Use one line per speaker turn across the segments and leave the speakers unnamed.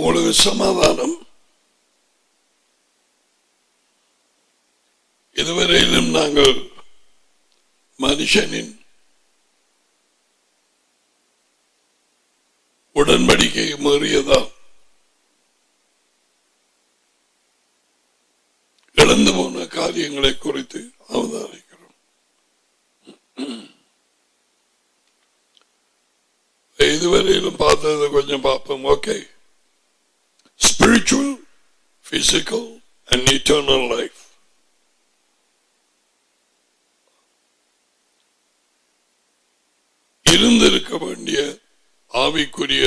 உங்களுக்கு சமாதானம் இதுவரையிலும் நாங்கள் மனுஷனின் உடன்படிக்கை மீறியதால் இழந்து போன காரியங்களை குறித்து அவதானிக்கிறோம் இதுவரையிலும் பார்த்ததை கொஞ்சம் பார்ப்போம் okay spiritual physical and eternal life இருந்திருக்க வேண்டிய ஆவிக்குரிய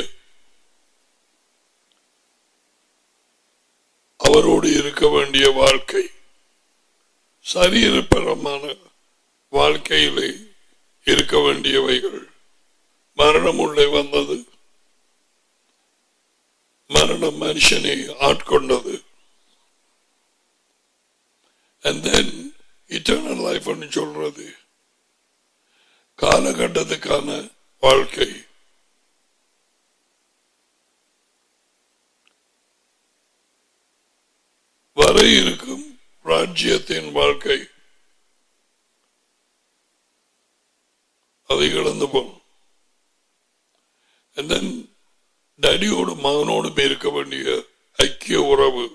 அவரோடு இருக்க வேண்டிய வாழ்க்கை சரீரப்பரமான வாழ்க்கையிலே இருக்க வேண்டியவைகள் மரணம் உள்ளே வந்தது மரணம் மனுஷனை ஆட்கொண்டது and then eternal life ன்னு சொல்றது காலகட்டத்துக்கான வாழ்க்கை வர இருக்கும் ராஜ்யத்தின் வாழ்க்கை அதை இழந்து போனோம் And then டடியோடு மகனோடும் இருக்க வேண்டிய ஐக்கிய உறவு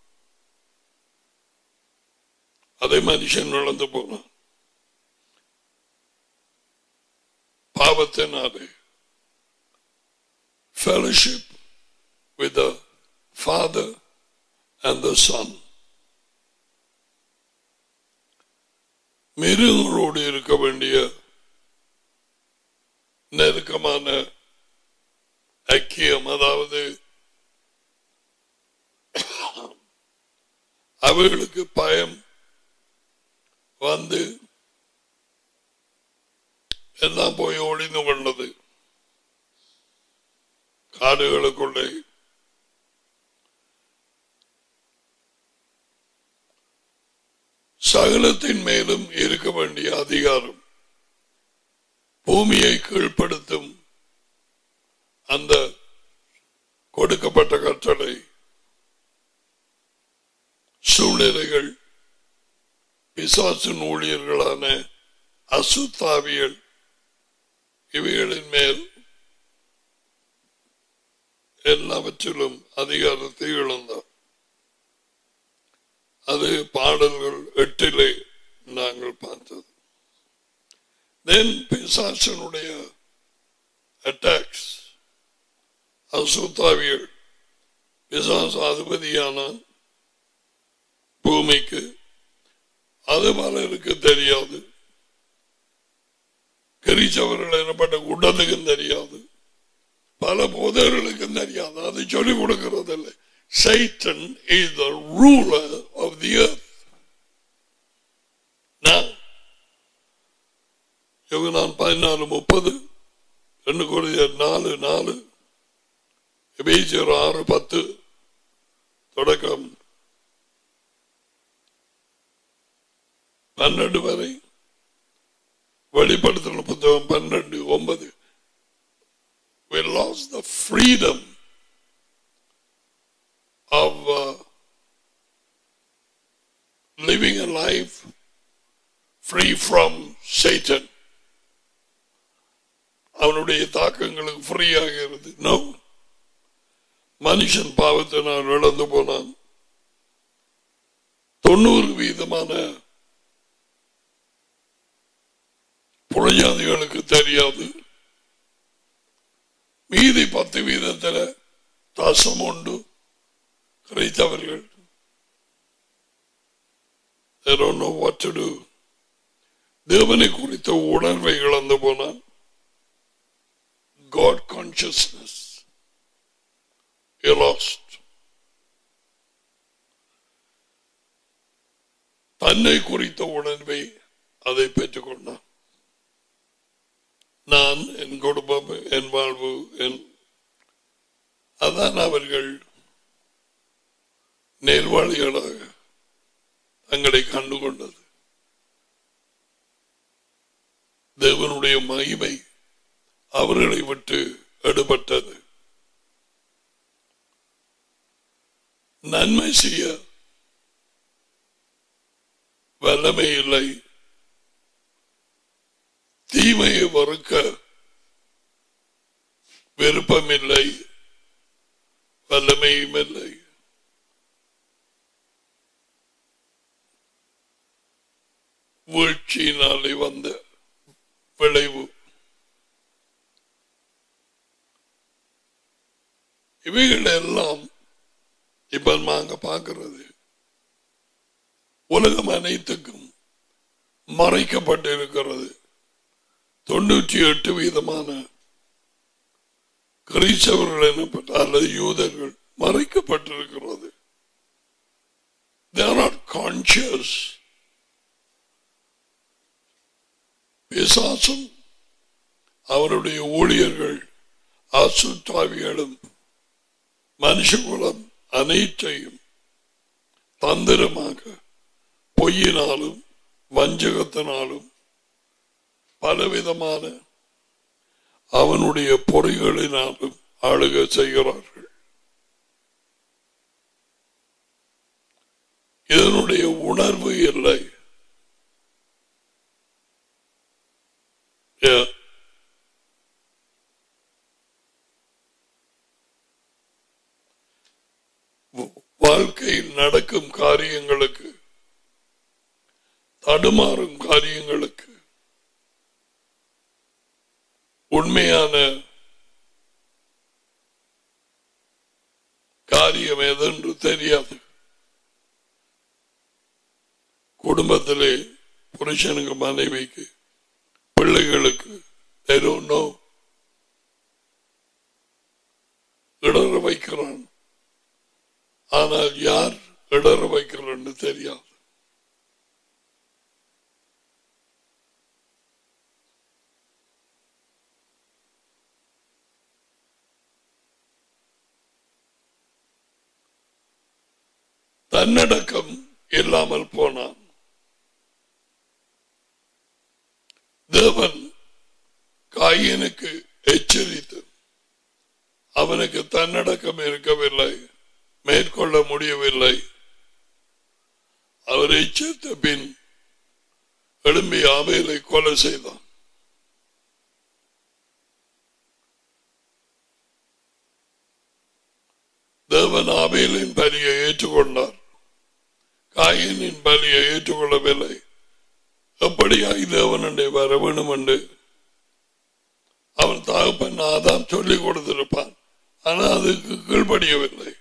அதை மனுஷன் இழந்து போனான் பாவத்தினாலே fellowship with the Father and the Son. மிருகங்களோடு இருக்க வேண்டிய நெருக்கமான ஐக்கியம் அதாவது அவர்களுக்கு பயம் வந்து எல்லாம் போய் ஒளிந்து கொண்டது காடுகளுக்குள்ளே சகலத்தின் மேலும் இருக்க வேண்டிய அதிகாரம் பூமியை கீழ்ப்படுத்தும் அந்த கொடுக்கப்பட்ட கட்டளை சூழ்நிலைகள் பிசாசின் ஊழியர்களான அசுத்தாவியல் இவைகளின் மேல் எல்லாவற்றிலும் அதிகாரத்தை இழந்தார் அது பாடல்கள் எட்டிலே நாங்கள் பார்த்தது தென் பிசாசனுடைய அட்டாக்ஸ் அசுத்தாவியல் பிசாசு அதிபதியானான் பூமிக்கு அது பலருக்கு தெரியாது கிரிச்சவர்கள் எனப்பட்ட குண்டத்துக்கும் தெரியாது பல போதர்களுக்கும் தெரியாது அதை சொல்லிக் கொடுக்கிறதில்லை Satan is the ruler of the earth நான் பதினாலு முப்பது ரெண்டு கோடி நாலு நாலு எபேசியர் ஆறு பத்து தொடக்கம் பன்னெண்டு வரை வெளிப்படுத்தின புத்தகம் பன்னெண்டு ஒன்பது we lost the freedom of uh, living a life free from Satan. அவனுடைய தாக்கங்களுக்கு ஃப்ரீ ஆகிறது நோ மனுஷன் பாவத்தினால் இழந்து போனான் தொண்ணூறு வீதமான புழையாதிகளுக்கு தெரியாது மீதி பத்து வீதத்தில் தாசம் உண்டு கிடைத்தவர்கள் They don't know what to do. தேவனை குறித்த உணர்வை இழந்து போனான் God consciousness. He lost. தன்னை குறித்த உணர்வை அதை பெற்றுக்கொண்டான் நான் என் குடும்பம் என் வாழ்வு என் அதான் அவர்கள் நேர்வாளிகளாக தங்களை கண்டுகொண்டது தேவனுடைய மகிமை அவர்களை விட்டு எடுபட்டது நன்மை செய்ய வல்லமை இல்லை தீமையை வறுக்க விருப்பமில்லை வல்லமையும் இல்லை வீழ்ச்சியினாலே வந்த விளைவு இவைகள் எல்லாம் இப்ப நாங்க பார்க்கிறது உலகம் அனைத்துக்கும் மறைக்கப்பட்டிருக்கிறது தொண்ணூற்றி எட்டு வீதமான கிறிஸ்தவர்கள் எனப்பட்ட அல்லது யூதர்கள் மறைக்கப்பட்டிருக்கிறது they are not conscious பிசாசும் அவருடைய ஊழியர்கள் அசுத்தாவிகளும் மனுஷகுலம் அனைத்தையும் தந்திரமாக பொய்யினாலும் வஞ்சகத்தினாலும் பலவிதமான அவனுடைய பொறிகளினாலும் ஆளுக செய்கிறார்கள் இதனுடைய உணர்வு இல்லை Yeah. வாழ்க்கையில் நடக்கும் காரியங்களுக்கு தடுமாறும் காரியங்களுக்கு உண்மையான காரியம் எதென்று தெரியாது குடும்பத்திலே புருஷனுக்கு மனைவிக்கு பிள்ளைகளுக்கு they don't know. இடற வைக்கிறான் ஆனால் யார் இடற வைக்கிறான்னு தெரியாது தன்னடக்கம் இல்லாமல் போனான் தேவன் காயினுக்கு எச்சரித்து அவனுக்கு தன்னடக்கம் இருக்கவில்லை மேற்கொள்ள முடியவில்லை அவர் எச்சரித்த பின் எழும்பி ஆவேலை கொலை செய்தான் தேவன் ஆவேலின் பலியை ஏற்றுக்கொண்டார் காயினின் பலியை ஏற்றுக்கொள்ளவில்லை எப்படியாய் தேவனுடைய வர வேணும் என்று அவன் தகப்பன் ஆதாம் சொல்லிக் கொடுத்திருப்பான் ஆனால் அதுக்கு கீழ்படியவில்லை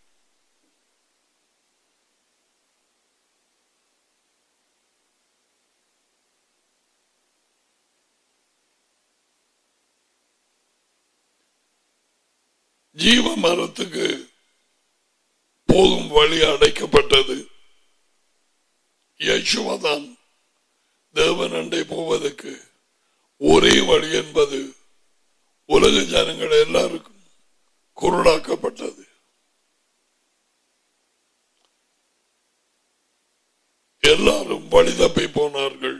ஜீவ மரத்துக்கு போகும் வழி அடைக்கப்பட்டது யசுவதான் தேவன் அண்டை போவதற்கு ஒரே வழி என்பது உலக ஜனங்கள் எல்லாருக்கும் குருடாக்கப்பட்டது எல்லாரும் வழி தப்பி போனார்கள்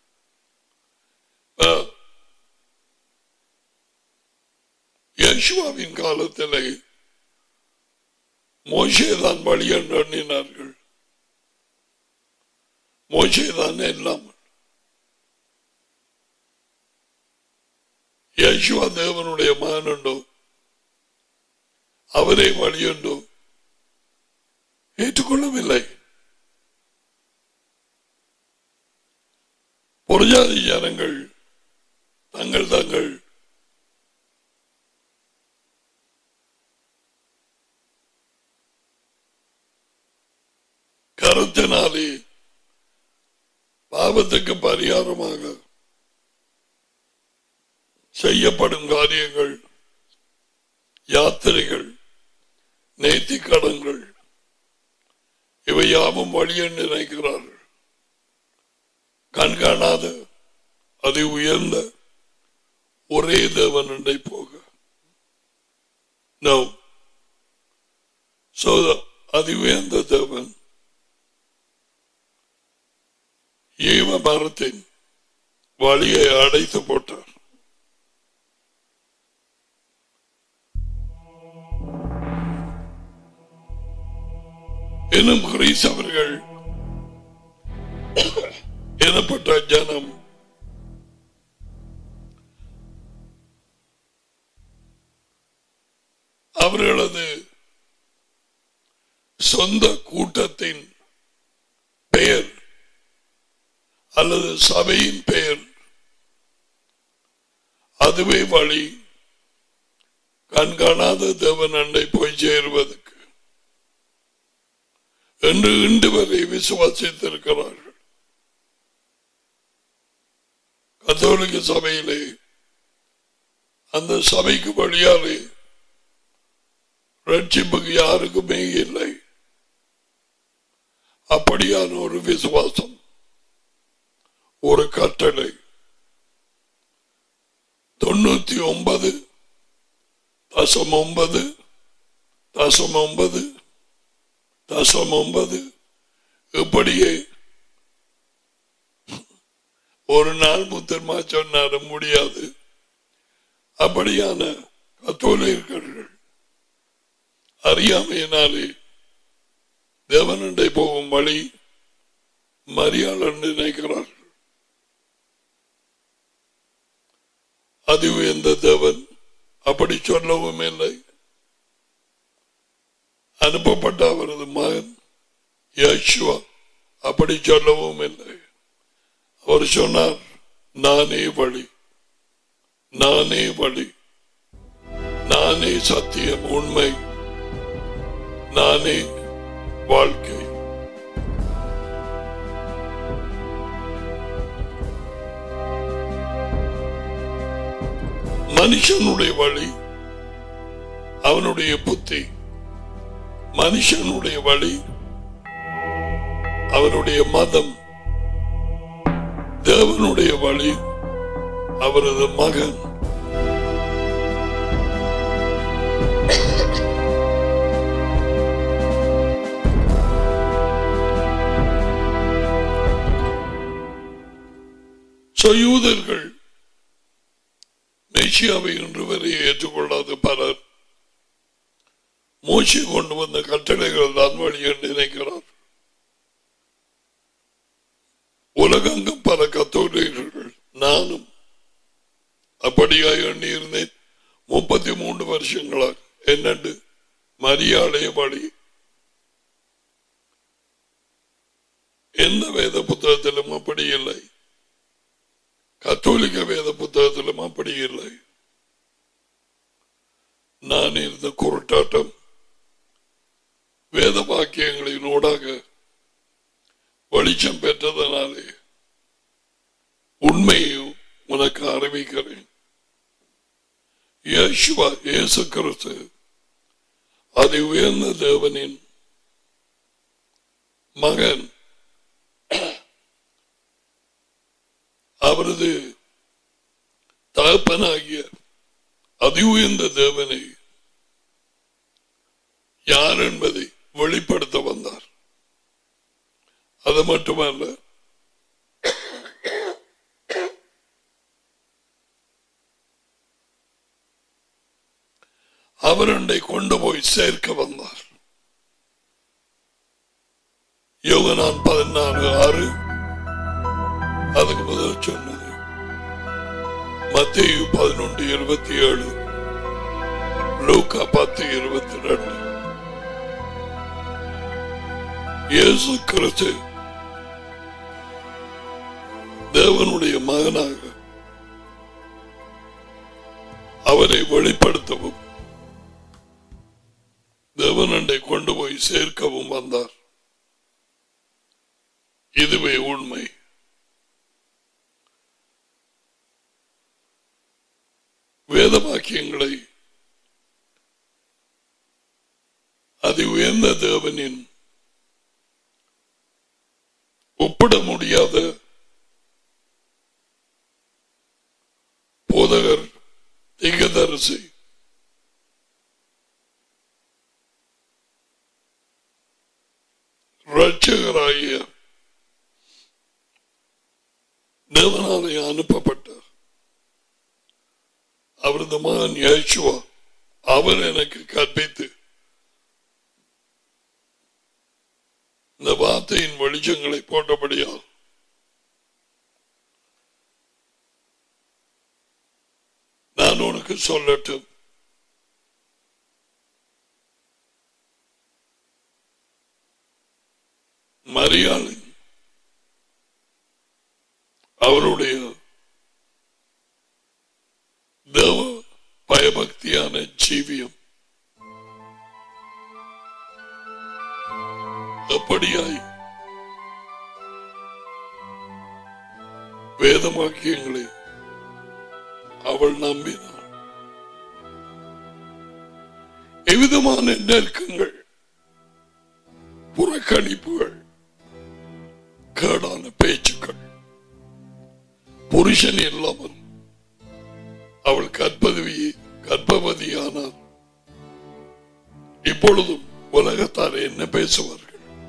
அஹ், யேசுவாவின் காலத்திலே மோசேதான் வழி என்று எண்ணினார்கள் மோசேதான் எல்லாம் யேசுவா தேவனுடைய மகனுண்டோ அவரே வழியுண்டோ ஏற்றுக்கொள்ளவில்லை புறஜாதி ஜனங்கள் தங்கள் தங்கள் கருத்தினாலே பாவத்துக்கு பரிகாரமாக செய்யப்படும் காரியங்கள் யாத்திரைகள் நேர்த்தி கடன்கள் இவை யாவும் வழியென்று நினைக்கிறார்கள் கண்காணாத அதி உயர்ந்த ஒரே தேவனண்டை போக No. So the அதி உயர்ந்த தேவன் ஈவ மரத்தின் வழியை அடைத்து போட்டார் எனும் கிறிஸ்தவர்கள் எனப்பட்ட ஜனம் அவர்களது சொந்த கூட்டத்தின் பெயர் அல்லது சபையின் பெயர் அதுவே வழி கண்காணாத தேவன் அண்டை போய் சேருவதற்கு என்று இன்று வரை விசுவாசித்திருக்கிறார்கள் கத்தோலிக்க சபையிலே அந்த சபைக்கு வழியாலே ரட்சிப்புக்கு யாருக்குமே இல்லை அப்படியான ஒரு விசுவாசம் ஒரு கட்டளை தொண்ணூத்தி ஒன்பது தசம் ஒன்பது தசம் ஒன்பது தசம் ஒன்பது இப்படியே ஒரு நாள் முத்தர்மா சொன்னாலும் முடியாது அப்படியான கத்தோலியர்கள் அறியாமையினாலே தேவனண்டை போகும் வழி மரியாள் நினைக்கிறார்கள் அது எந்த தேவன் அப்படி சொல்லவும் இல்லை அனுப்பப்பட்ட அவரது மகன் யேசுவா அப்படி சொல்லவும் இல்லை அவர் சொன்னார் நானே வழி நானே வழி நானே சத்தியம் உண்மை நானே வாழ்க்கை மனுஷனுடைய வழி அவனுடைய புத்தி மனுஷனுடைய வழி அவருடைய மதம் தேவனுடைய வழி அவரது மகன் So, யூதர்கள் மேசியாவை இன்று வரை ஏற்றுக்கொள்ளாத பலர் மூச்சு கொண்டு வந்த கட்டளைகள் தான் வழி என்று நினைக்கிறார் உலகெங்கும் பல கத்தோலிகர்கள் நானும் அப்படியா எண்ணி இருந்தேன் முப்பத்தி மூன்று வருஷங்களாக என்னண்டு மரியாதைய வழி எந்த வேத புத்தகத்திலும் அப்படி இல்லை கத்தோலிக்க வேத புத்தகத்திலும் அப்படி இல்லை நான் இருந்த குருட்டாட்டம் வேத வாக்கியங்களின் ஊடாக வெளிச்சம் பெற்றதனாலே உண்மையும் உனக்கு அறிவிக்கிறேன் இயேசுவா இயேசு கிறிஸ்து அதை உயர்ந்த தேவனின் மகன் அவரது தகப்பனாகிய அதி உயர்ந்த தேவனை யார் என்பதை வெளிப்படுத்த வந்தார் அது மட்டுமல்ல அவரண்டை கொண்டு போய் சேர்க்க வந்தார் யோகனான் பதினாறு ஆறு அதுக்கு முதல் சொன்னது மத்திய பதினொன்று இருபத்தி ஏழு லூக்கா பத்து இருபத்தி ரெண்டு இயேசு கிறிஸ்து தேவனுடைய மகனாக அவரை வெளிப்படுத்தவும் தேவனண்டை கொண்டு போய் சேர்க்கவும் வந்தார் இதுவே உண்மை வேத வாக்கியங்களை அதி உயர்ந்த தேவனின் ஒப்பிட முடியாத போதகர் திகதரிசி ரட்சகராகிய தேவனாலே அனுப்பப்பட்டார் அவரது மகன் யேசுவா அவர் எனக்கு கற்பித்து வார்த்தையின் வெளிச்சங்களை போட்டபடியால் நான் உனக்கு சொல்லட்டும் மரியாதை அவருடைய தேவ பயபக்தியான ஜீவியம் எப்படியாய் வேதமாக்கியங்களை அவள் நம்பினாள் எவ்விதமான நெருக்கங்கள் புறக்கணிப்புகள் கேடான பேச்சுக்கள் புருஷன் இல்லாமல் அவள் கற்பதவி கர்ப்பவதியானார் இப்பொழுதும் உலகத்தார் என்ன பேசுவார்கள்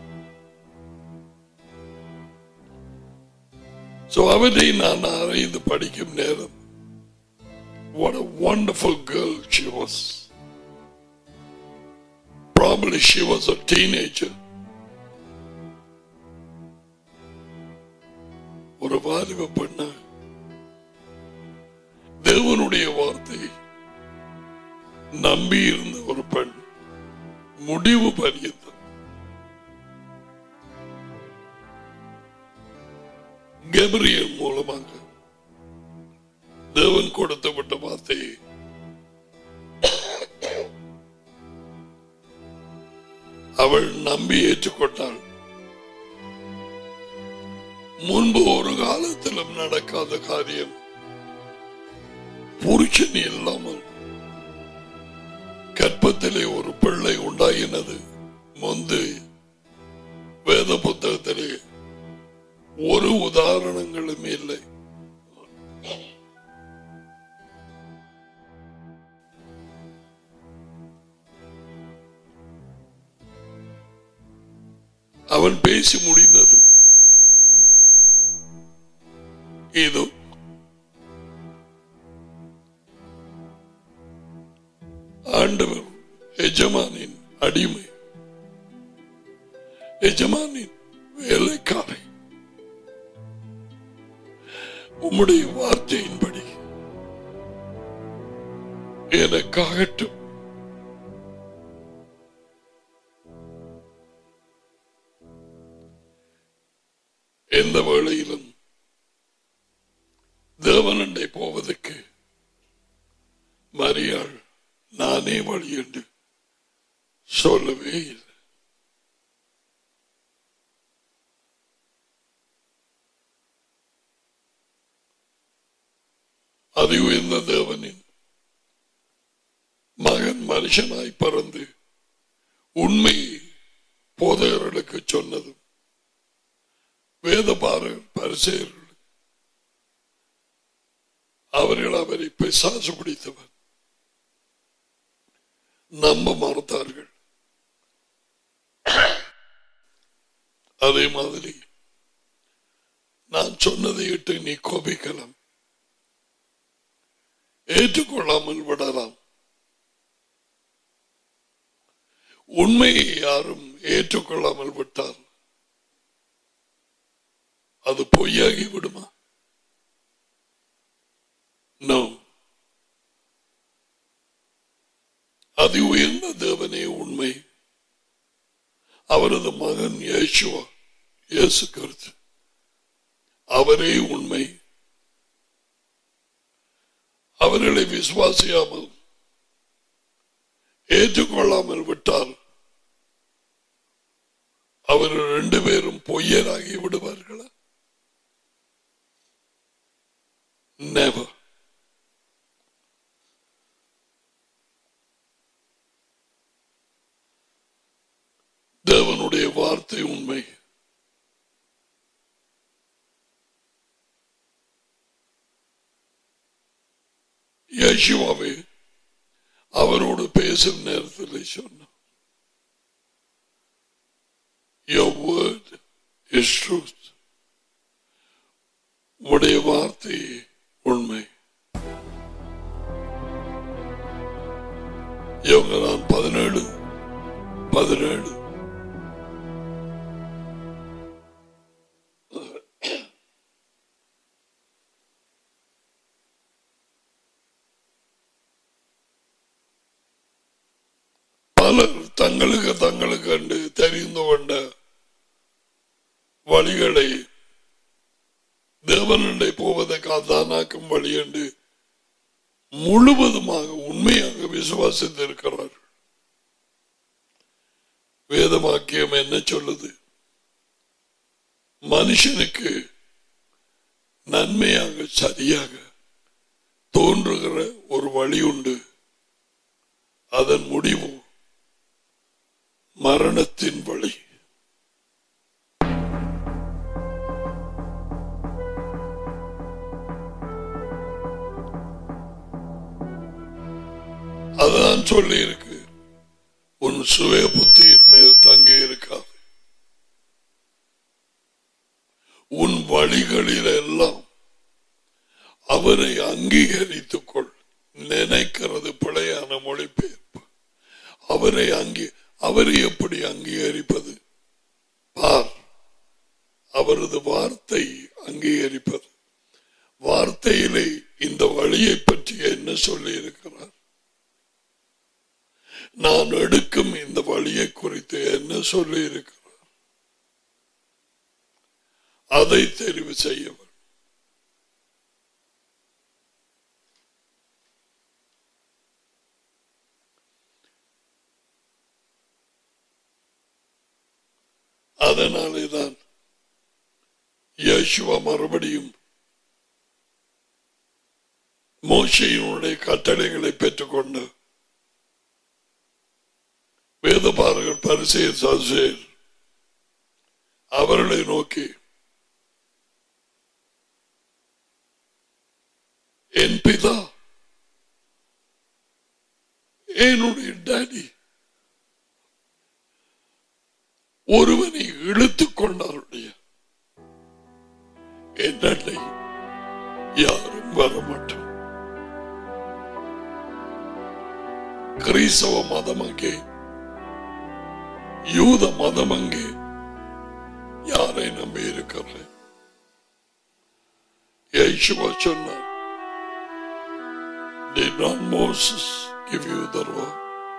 So அவனை நான் அறிந்து படிக்கும் நேரம் what a wonderful girl she was probably she was a teenager ஒரு வாலிப பெண்ணா தேவனுடைய வார்த்தை நம்பி இருந்த ஒரு பெண் முடிவு பரியந்தம் கெப்ரியல் மூலமாக தேவன் கொடுத்தப்பட்ட வார்த்தையை அவள் நம்பி ஏற்றுக்கொண்டாள் முன்பு ஒரு காலத்திலும் நடக்காத காரியம் புருஷன் இல்லாமல் கற்பத்திலே ஒரு பிள்ளை உண்டாகினது முந்து வேத புத்தகத்திலே ஒரு உதாரணங்களும் இல்லை அவன் பேசி முடிந்தது ஏதோ ஆண்டவர் எஜமானின் அடிமை எஜமானின் வேலைக்காரை உம்முடைய வார்த்தையின்படி எனக்காகட்டும் எந்த வேளையிலும் தேவனண்டை போவதற்கு மரியாள் நானே வழி என்று சொல்லவே இல்லை அது உயர்ந்த தேவனின் மகன் மனுஷனாய் பறந்து உண்மை போதகர்களுக்கு சொன்னதும் வேத பரிசெயர்கள் அவர்கள் அவரை பிசாசு பிடித்தவர் நம்ப மறுத்தார்கள் அதே மாதிரி நான் சொன்னதை இட்டு நீ கோபிக்கலாம் ஏற்றுக்கொள்ளாமல் விடலாம் உண்மையை யாரும் ஏற்றுக்கொள்ளாமல் விட்டால் அது பொய்யாகி விடுமா நோ அதி உயர்ந்த தேவனே உண்மை அவரது மகன் இயேசுவா இயேசு கருத்து அவரே உண்மை அவர்களை விசுவாசியாமல் ஏற்றுக்கொள்ளாமல் விட்டால் அவர்கள் ரெண்டு பேரும் பொய்யராகி விடுவார்களா Never. தேவனுடைய வார்த்தை உண்மை யேசுவாவே அவரோடு பேசும் நேரத்தில் சொன்னார் Your word is truth. உடைய வார்த்தை உண்மை இவங்க நான் பதினேழு பதினேழு தங்களுக்கு தங்களுக்கு கண்டு தெரிந்து கொண்ட வழிகளை தேவனண்டை போவதற்கு தானாக்கும் வழி என்று முழுவதுமாக உண்மையாக விசுவாசித்திருக்கிறார்கள் வேதவாக்கியம் என்ன சொல்லுது மனுஷனுக்கு நன்மையாக சரியாக தோன்றுகிற ஒரு வழி உண்டு அதன் முடிவு மரணத்தின் வழி அதான் சொல்லி இருக்கு உன் சுய புத்தியின் மேல் தங்கி இருக்காது உன் வழிகளில் எல்லாம் அவரை அங்கீகரித்துக் கொள் நினைக்கிறது பிழையான மொழிபெயர்ப்பு அவரை அங்கீ அவரை எப்படி அங்கீகரிப்பது பார் அவரது வார்த்தை அங்கீகரிப்பது வார்த்தையிலே இந்த வழியை பற்றி என்ன சொல்லி இருக்கிறார் நான் எடுக்கும் இந்த வழியை குறித்து என்ன சொல்லி இருக்கிறார் அதை தெரிவு செய்ய வேண்டும். அதனாலேதான் யேசுவா மறுபடியும் மோசையினுடைய கட்டளைகளை பெற்றுக்கொண்டு வேதபாரகர் பரிசெயர் சதுசேர் அவர்களை நோக்கி என் பிதா என்னுடைய டாடி ஒருவனை இழுத்துக் கொண்டாருடைய என்னை யாரும் வரமாட்டோம் கிறிஸ்தவ மதம் அங்கே யூத மதம் அங்கே யாரை நம்பி இருக்கிறேன் யேசுவா சொன்னார் Did not Moses give you the law?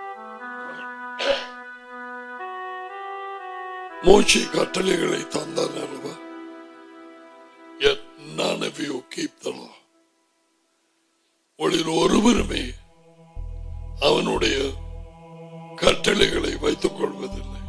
மோட்சை கட்டளைகளை தந்தான் அல்லவா Yet none of you keep the law. உங்களில் ஒருவருமே அவனுடைய கட்டளைகளை வைத்துக் கொள்வதில்லை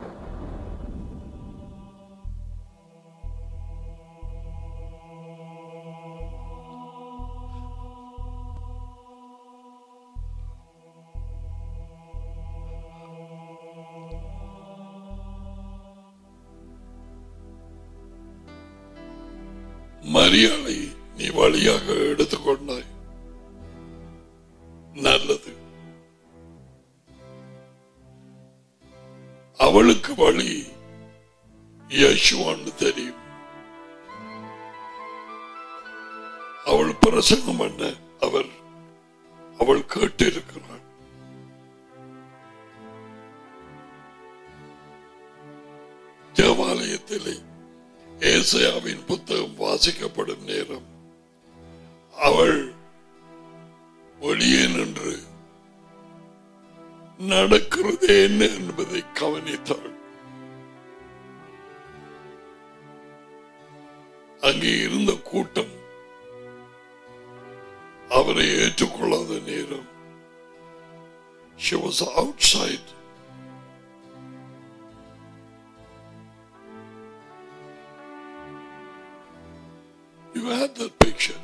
மரியாதை நீ வழியாக எடுத்துக்கொண்டாய் நல்லது அவளுக்கு வழி யேசுவான்னு தெரியும் அவள் பிரசங்கம் பண்ண அவர் அவள் கேட்டிருக்கிறாள் தேவாலயத்திலே ஏசையாவின் புத்தகம் வாசிக்கப்படும் நேரம் அவள் வெளியே நின்று நடக்கிறது என்ன என்பதை கவனித்தாள் அங்கே இருந்த கூட்டம் அவரை ஏற்றுக்கொள்ளாத நேரம் She was outside. You had that picture.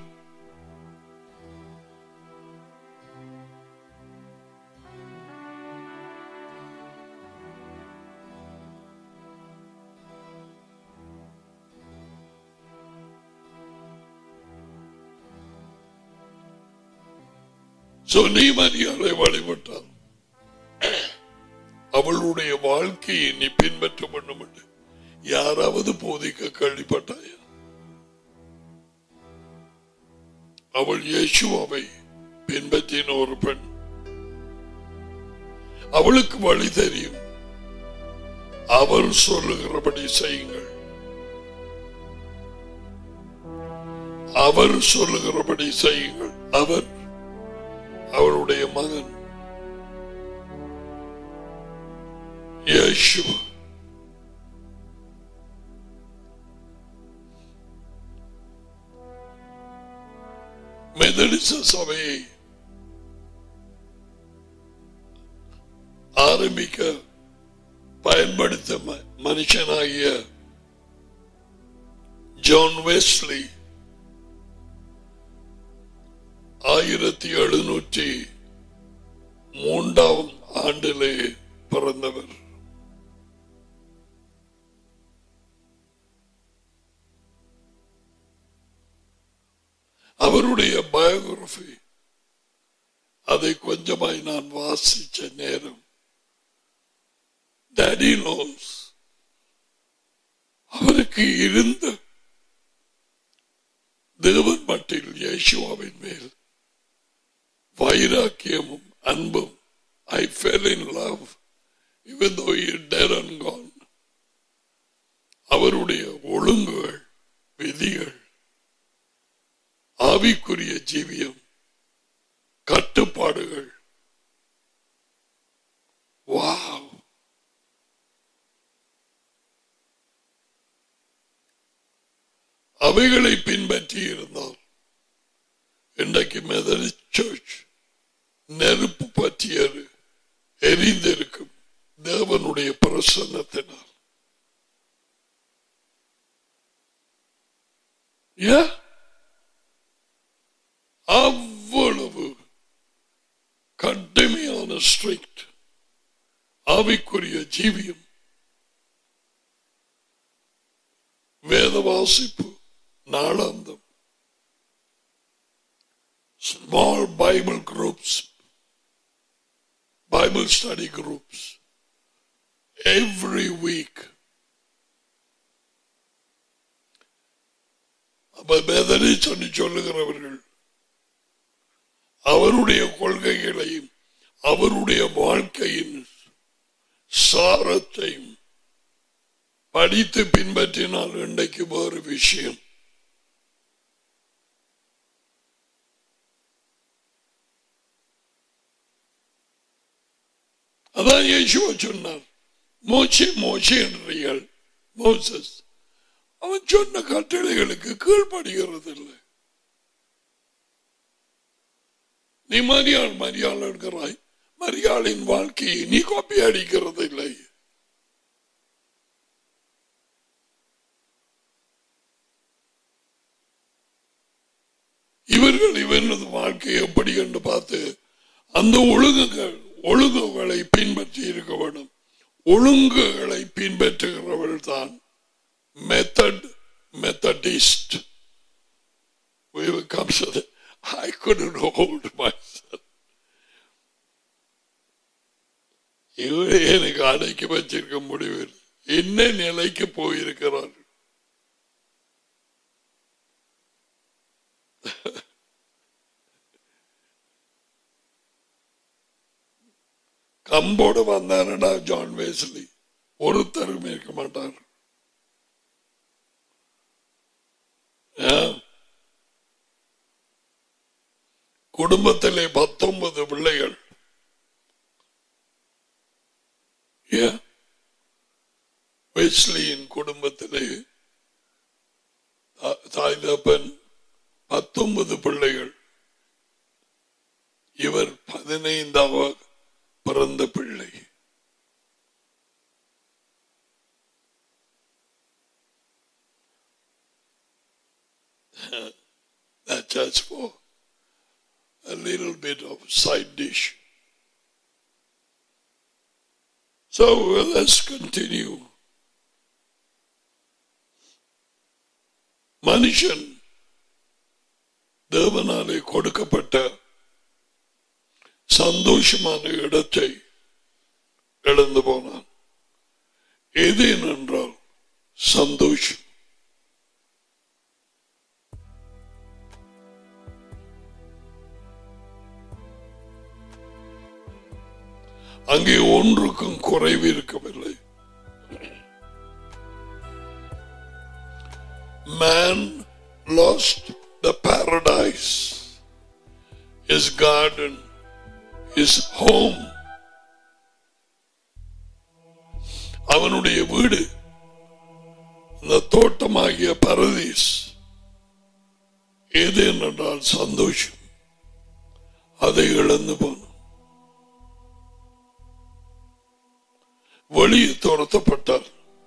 So நீ மரியாதை வழிபட்டால் அவளுடைய வாழ்க்கையை நீ பின்பற்ற வேண்டும் என்று யாராவது போதிக்க கேள்விப்பட்டாயா அவள் இயேசுவாவை பின்பற்றின ஒரு பெண் அவளுக்கு வழி தெரியும் அவர் சொல்லுகிறபடி செய்யுங்கள் அவர் சொல்லுகிறபடி செய்யுங்கள் அவர் அவருடைய மகன் இயேசு மெதடிச சபையை ஆரம்பிக்க பயன்படுத்த ம- மனுஷனாகிய ஜான் வெஸ்லி ஆயிரத்தி எழுநூற்றி மூன்றாம் ஆண்டிலே பிறந்தவர் அவருடைய பயோகிராபி அதை கொஞ்சமாய் நான் வாசிச்ச நேரம் டேடி நோஸ் அவருக்கு இருந்த தேவன் மட்டில் இயேசுவாவின் மேல் வைராக்கியமும் அன்பும் ஐ fell in love even though he is dead and gone அவருடைய ஒழுங்குகள் விதிகள் ஆவிக்குரிய ஜீவியம் கட்டுப்பாடுகள் வாவ் அவைகளை பின்பற்றி இருந்தார் இன்றைக்கு மெதடி சர்ச் நெருப்பு பற்றியது எரிந்திருக்கும் தேவனுடைய பிரசன்னத்தினால் Yeah. அவ்வளவு கடுமையான ஸ்ட்ரிக்ட் ஆவிக்குரிய ஜீவியம் வேத வாசிப்பு நாளாந்தம் small Bible groups Bible study groups every week அப்ப மெதடி சொல்லி சொல்லுகிறவர்கள் அவருடைய கொள்கைகளையும் அவருடைய வாழ்க்கையின் சாரத்தையும் படித்து பின்பற்றினால் இன்றைக்கு வேறு விஷயம் அதான் இயேசுவா சொன்னார் மோசி மோசி என்றீர்கள் மோசஸ் அவன் சொன்ன கட்டளைகளுக்கு கீழ்ப்படுகிறது இல்லை நீ மரியாள் மரியாள் இருக்கிறாய் மரியாளின் வாழ்க்கையை நீ காப்பி அடிக்கிறது இல்லை இவர்கள் இவனது வாழ்க்கை எப்படி என்று பார்த்து அந்த ஒழுங்குகள் ஒழுங்குகளை பின்பற்றி இருக்க வேண்டும் ஒழுங்குகளை பின்பற்றுகிறவள் தான் method Methodist we will come to the, I couldn't hold myself. இவரை எனக்கு அடக்கி வச்சிருக்க முடியவில்லை என்ன நிலைக்கு போயிருக்கிறார் கம்போடு வந்தாருடா ஜான் வேஸ்லி ஒருத்தரும் இருக்க மாட்டார் ஏன்? குடும்பத்திலே பத்தொன்பது பிள்ளைகள் ஏன்? வெஸ்லியின் குடும்பத்திலே தா- தாய் தப்பன் பத்தொன்பது பிள்ளைகள் இவர் பதினைந்தாவது பிறந்த பிள்ளை That's just for a little bit of side dish. So well, let's continue. மனுஷன் தேவனாலே கொடுக்கப்பட்ட சந்தோஷமான இடத்தை இழந்து போனான் எது என்றால் சந்தோஷம் அங்கே ஒன்றுக்கும் குறைவு இருக்கவில்லை man lost the paradise his garden his home அவனுடைய வீடு அந்த தோட்டமாகிய பரதீஸ் எது என்றால் சந்தோஷம் அதை இழந்து போனோம் வெளியே துரத்தப்பட்டார்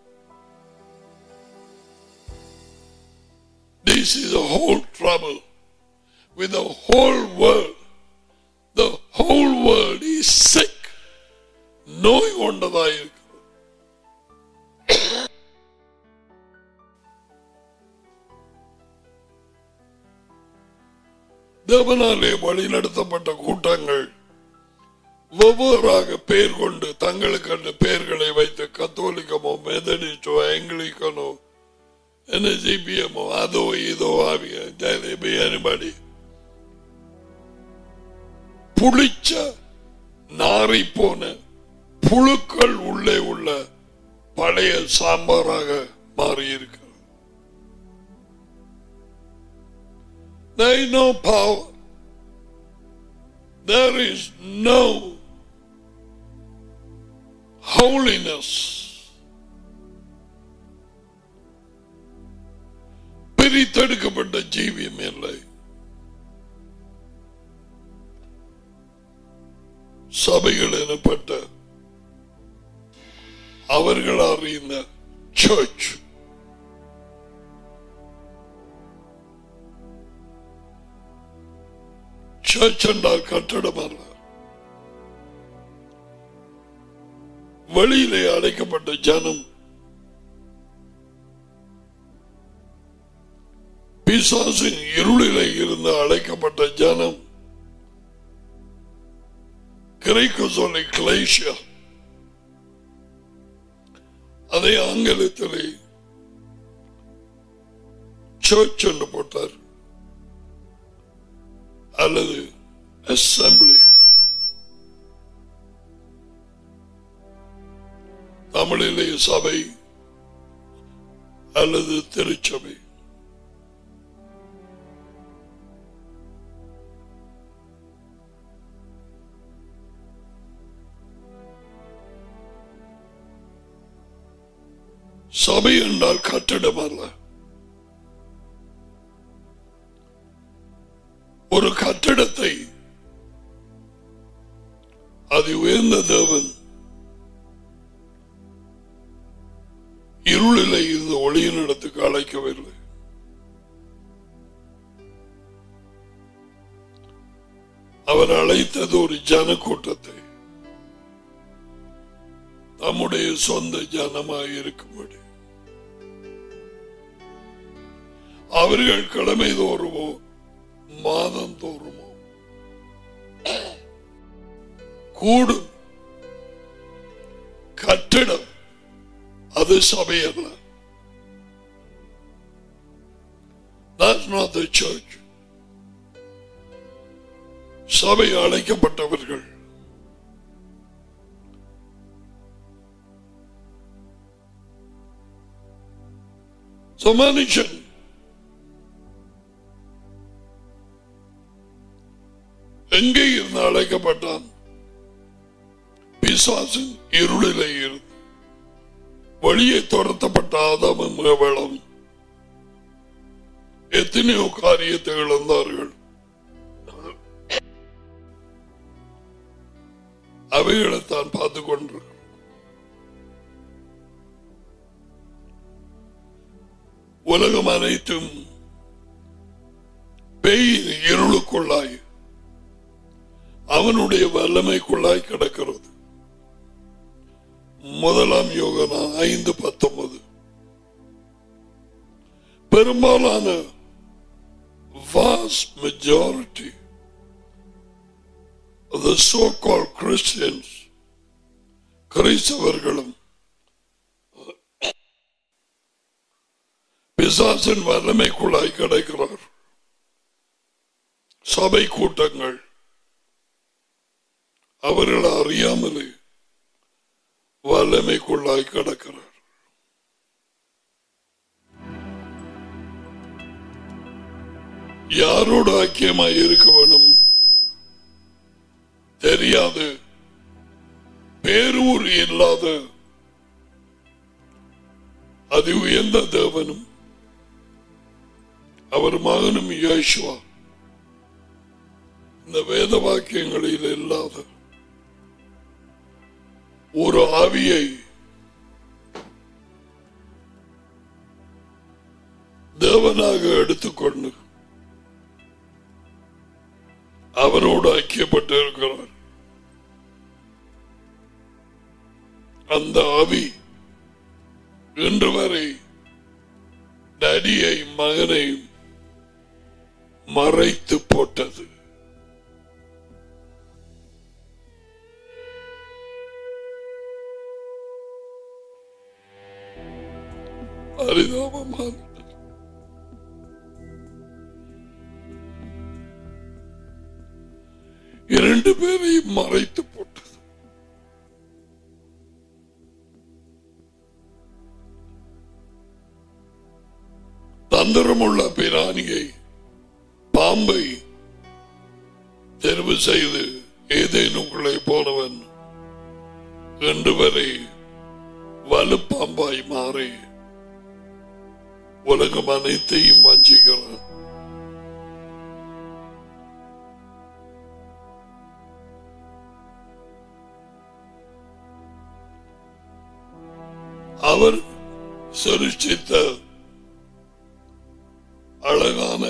This is a whole trouble with the whole world. The whole world is sick. நோய் கொண்டதாக இருக்கிறது தேவனாலே வழிநடத்தப்பட்ட கூட்டங்கள் வெவ்வேறாக பெயர் கொண்டு தங்களுக்கு பெயர்களை வைத்து கத்தோலிக்கமோ மெதடிஸ்டோ ஆங்கிலிக்கனோ என்எஸ்இபிஎம்மோ அதோ இதோ ஆவியபடி புளிச்ச நாரி போன புழுக்கள் உள்ளே உள்ள பழைய சாம்பாராக மாறியிருக்கிறது There is no power. There is no holiness. பிரித்தெடுக்கப்பட்ட ஜீவியம் இல்லை சபைகள் எனப்பட்ட அவர்கள் அறிந்த சர்ச் சர்ச் என்றால் கட்டடம் அல்ல வெளியிலே அழைக்கப்பட்ட ஜனம் பிசாசின் இருளிலே இருந்து அழைக்கப்பட்ட ஜனம் கிரேக்க சொல்லி கிளேஷியா அதை ஆங்கிலத்திலே சர்ச் என்று போட்டார் அல்லது அசம்பிளி தமிழிலே சபை அல்லது திருச்சபை சபை என்றால் கட்டிடம் அல்ல ஒரு கட்டிடத்தை அது உயர்ந்த தேவன் இருளிலே இருந்து ஒளியின் இடத்துக்கு அழைக்கவில்லை அவர் அழைத்தது ஒரு ஜன கூட்டத்தை நம்முடைய சொந்த ஜனமாக இருக்கும்படி அவர்கள் கடமை தோறுமோ மாதம் தோறுமோ கூடும் கட்டிடம் அது சபை அல்ல That's not the church. சபை அழைக்கப்பட்டவர்கள் So மனுஷன் எங்கே இருந்து அழைக்கப்பட்டான் பிசாசின் இருளிலே இருந்து வழியை துரத்தப்பட்ட ஆதாமும் ஏவலம் எத்தனையோ காரியத்தை இழந்தார்கள் அவைகளைத்தான் பார்த்து கொண்டிருக்கிறோம் உலகம் அனைத்தும் பெயின் இருளுக்குள்ளாய் அவனுடைய வல்லமைக்குள்ளாய் கிடக்கிறது முதலாம் யோகனா ஐந்து பத்தொன்பது பெரும்பாலான vast majority of the so-called Christians கிறிஸ்தவர்களும் பிசாசின் வல்லமைக்குள்ளாய் கிடைக்கிறார் சபை கூட்டங்கள் அவர்கள் அறியாமலே வல்லமைக்குள்ளாய் கிடக்கிறார் யாரோட ஐக்கியமாய் இருக்க வேணும் தெரியாது பேரூர் இல்லாத அதி உயர்ந்த தேவனும் அவர் மகனும் யேசுவா இந்த வேத வாக்கியங்களில் இல்லாத ஒரு ஆவியை தேவனாக எடுத்துக்கொண்டு அவரோடு ஐக்கியப்பட்டு இருக்கிறார் அந்த ஆவி இன்று வரை டடியை மகனை மறைத்து போட்டது பரிதாபமான இரண்டு பேரையும் மறைத்து போட்டது தந்திரமுள்ள பிராணியை பாம்பை தெரிவு செய்து ஏதேனுக்குள்ளே போனவன் ரெண்டு வரை வலுப்பாம்பாய் மாறி உலகம் அனைத்தையும் வஞ்சிக்கிறான் அவர் சிருஷ்டித்த அழகான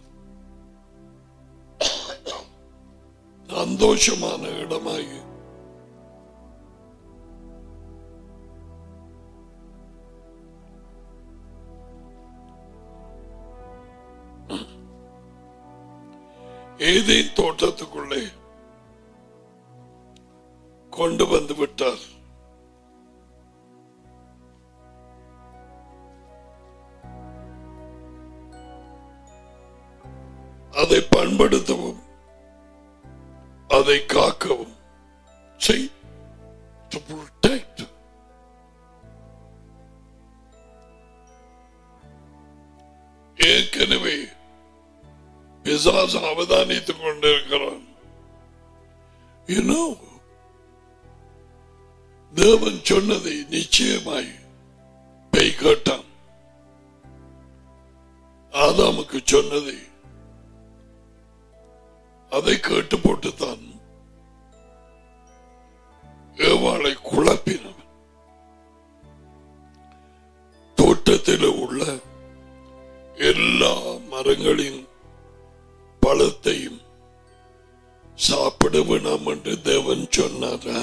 சந்தோஷமான இடமாகி ஏதேன் தோட்டத்துக்குள்ளே கொண்டு வந்து விட்டார் அதை பண்படுத்தவும் அதை காக்கவும் செய் to protect ஏற்கனவே பிசாசு அவதானித்துக் கொண்டிருக்கிறான் You know, தேவன் சொன்னதை நிச்சயமாய் பேய் கேட்டான் ஆதாமுக்கு சொன்னதை அதை கேட்டு போட்டுத்தான் ஏவாளை குழப்பினவன் தோட்டத்தில் உள்ள எல்லா மரங்களின் பழத்தையும் சாப்பிட வேணாம் என்று தேவன் சொன்னாரா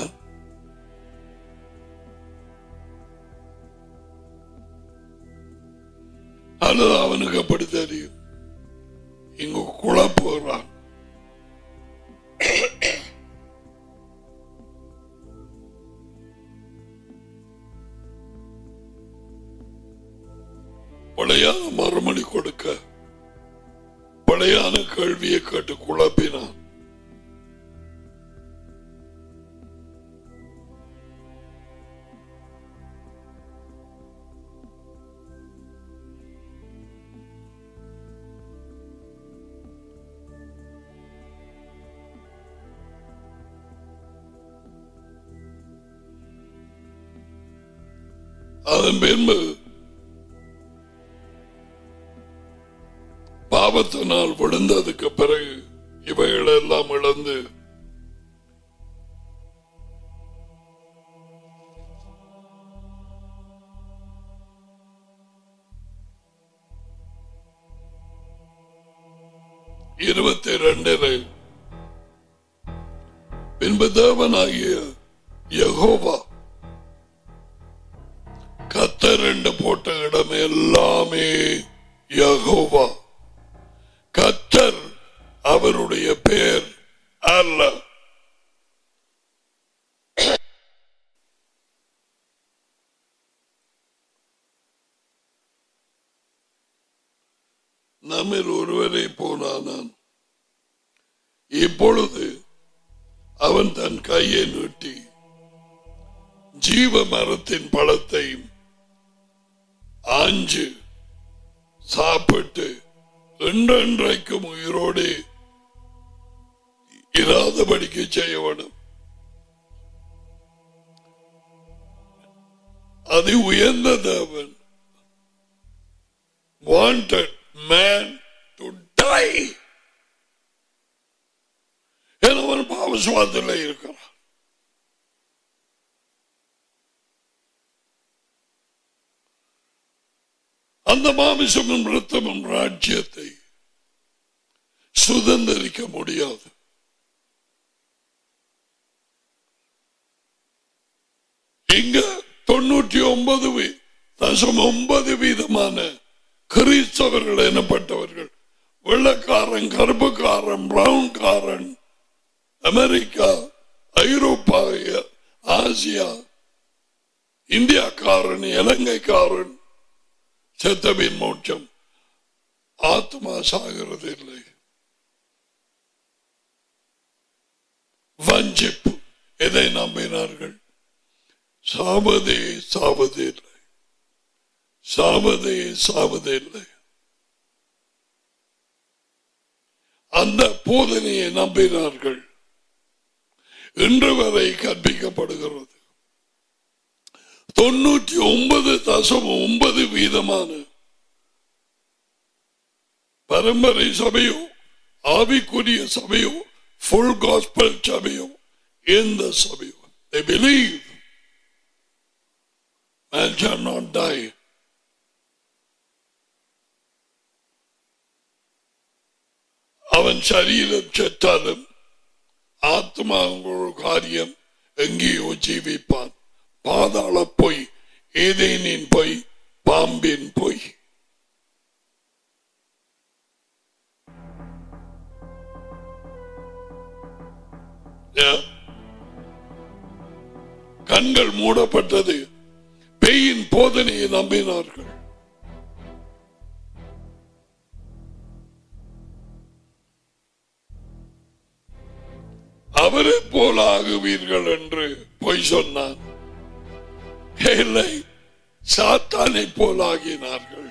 அல்லது அவனுக்கு அப்படி தெரியும் இங்க குழப்புகிறான் பழையான மறுமொழி கொடுக்க பழையான கேள்வியை கேட்டு குழப்பினான் அதன் பின்பு பாவத்தினால் விழுந்ததுக்கு பிறகு இவைகள் எல்லாம் இழந்து இருபத்தி ரெண்டில் பின்பு தேவனாகிய யெகோவா கத்தர் என்று போட்ட இடம் எல்லாமே யகோவா கத்தர் அவருடைய பெயர் அல்ல நம்மில் ஒருவரை போனானான் இப்பொழுது அவன் தன் கையை நீட்டி ஜீவ மரத்தின் பழத்தையும் ஆஞ்சு சாப்பிட்டு என்றென்றைக்கும் உயிரோடு இராதபடிக்கு செய்ய வேண்டும் அதி உயர்ந்த தேவன் wanted man to die. ஏன்னா அவன் பாவசுவாதத்தில் இருக்கிறான் அந்த மாமிசமும் ரத்தமும் ராஜ்யத்தை சுதந்திரிக்க முடியாது இங்க தொண்ணூற்றி ஒன்பது வீ- தசம் ஒன்பது வீதமான கிறிஸ்தவர்கள் எனப்பட்டவர்கள் வெள்ளக்காரன் கருப்புக்காரன் பிரவுன் காரன் அமெரிக்கா ஐரோப்பா ஆசியா இந்தியாக்காரன் இலங்கைக்காரன் செத்தபின் மோட்சம் ஆத்மா சாகிறது இல்லை வஞ்சிப்பு எதை நம்பினார்கள் சாவதே சாவதே இல்லை சாவதே சாவதே இல்லை அந்த போதனையை நம்பினார்கள் இன்று வரை கற்பிக்கப்படுகிறது தொண்ணூற்றி ஒன்பது தசம் ஒன்பது வீதமான பரம்பரை சபையோ ஆவிக்குரிய சபையோ ஃபுல் காஸ்பல் சபையோ எந்த சபையோ they believe man shall not die அவன் சரீரம் செத்தாலும் ஆத்மா ஒரு காரியம் எங்கேயோ ஜீவிப்பான் பாதாள பொய் ஏதேனின் பொய் பாம்பின் பொய் Yeah. கண்கள் மூடப்பட்டது பேயின் போதனையை நம்பினார்கள் அவரை போல ஆகுவீர்கள் என்று பொய் சொன்னான் இல்லை சாத்தானை போல் ஆகினார்கள்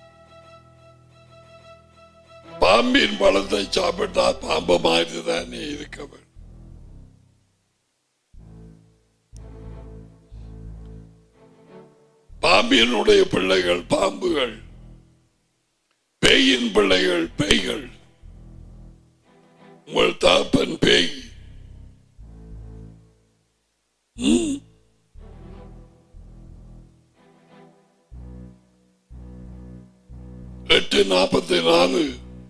பாம்பின் பழத்தை சாப்பிட்டா பாம்பு மாதிரி தானே இருக்க வேண்டும் பாம்பினுடைய பிள்ளைகள் பாம்புகள் பேயின் பிள்ளைகள் பேய்கள் உங்கள் தாப்பன் பேய் ம். எட்டு நாற்பத்தி நாலு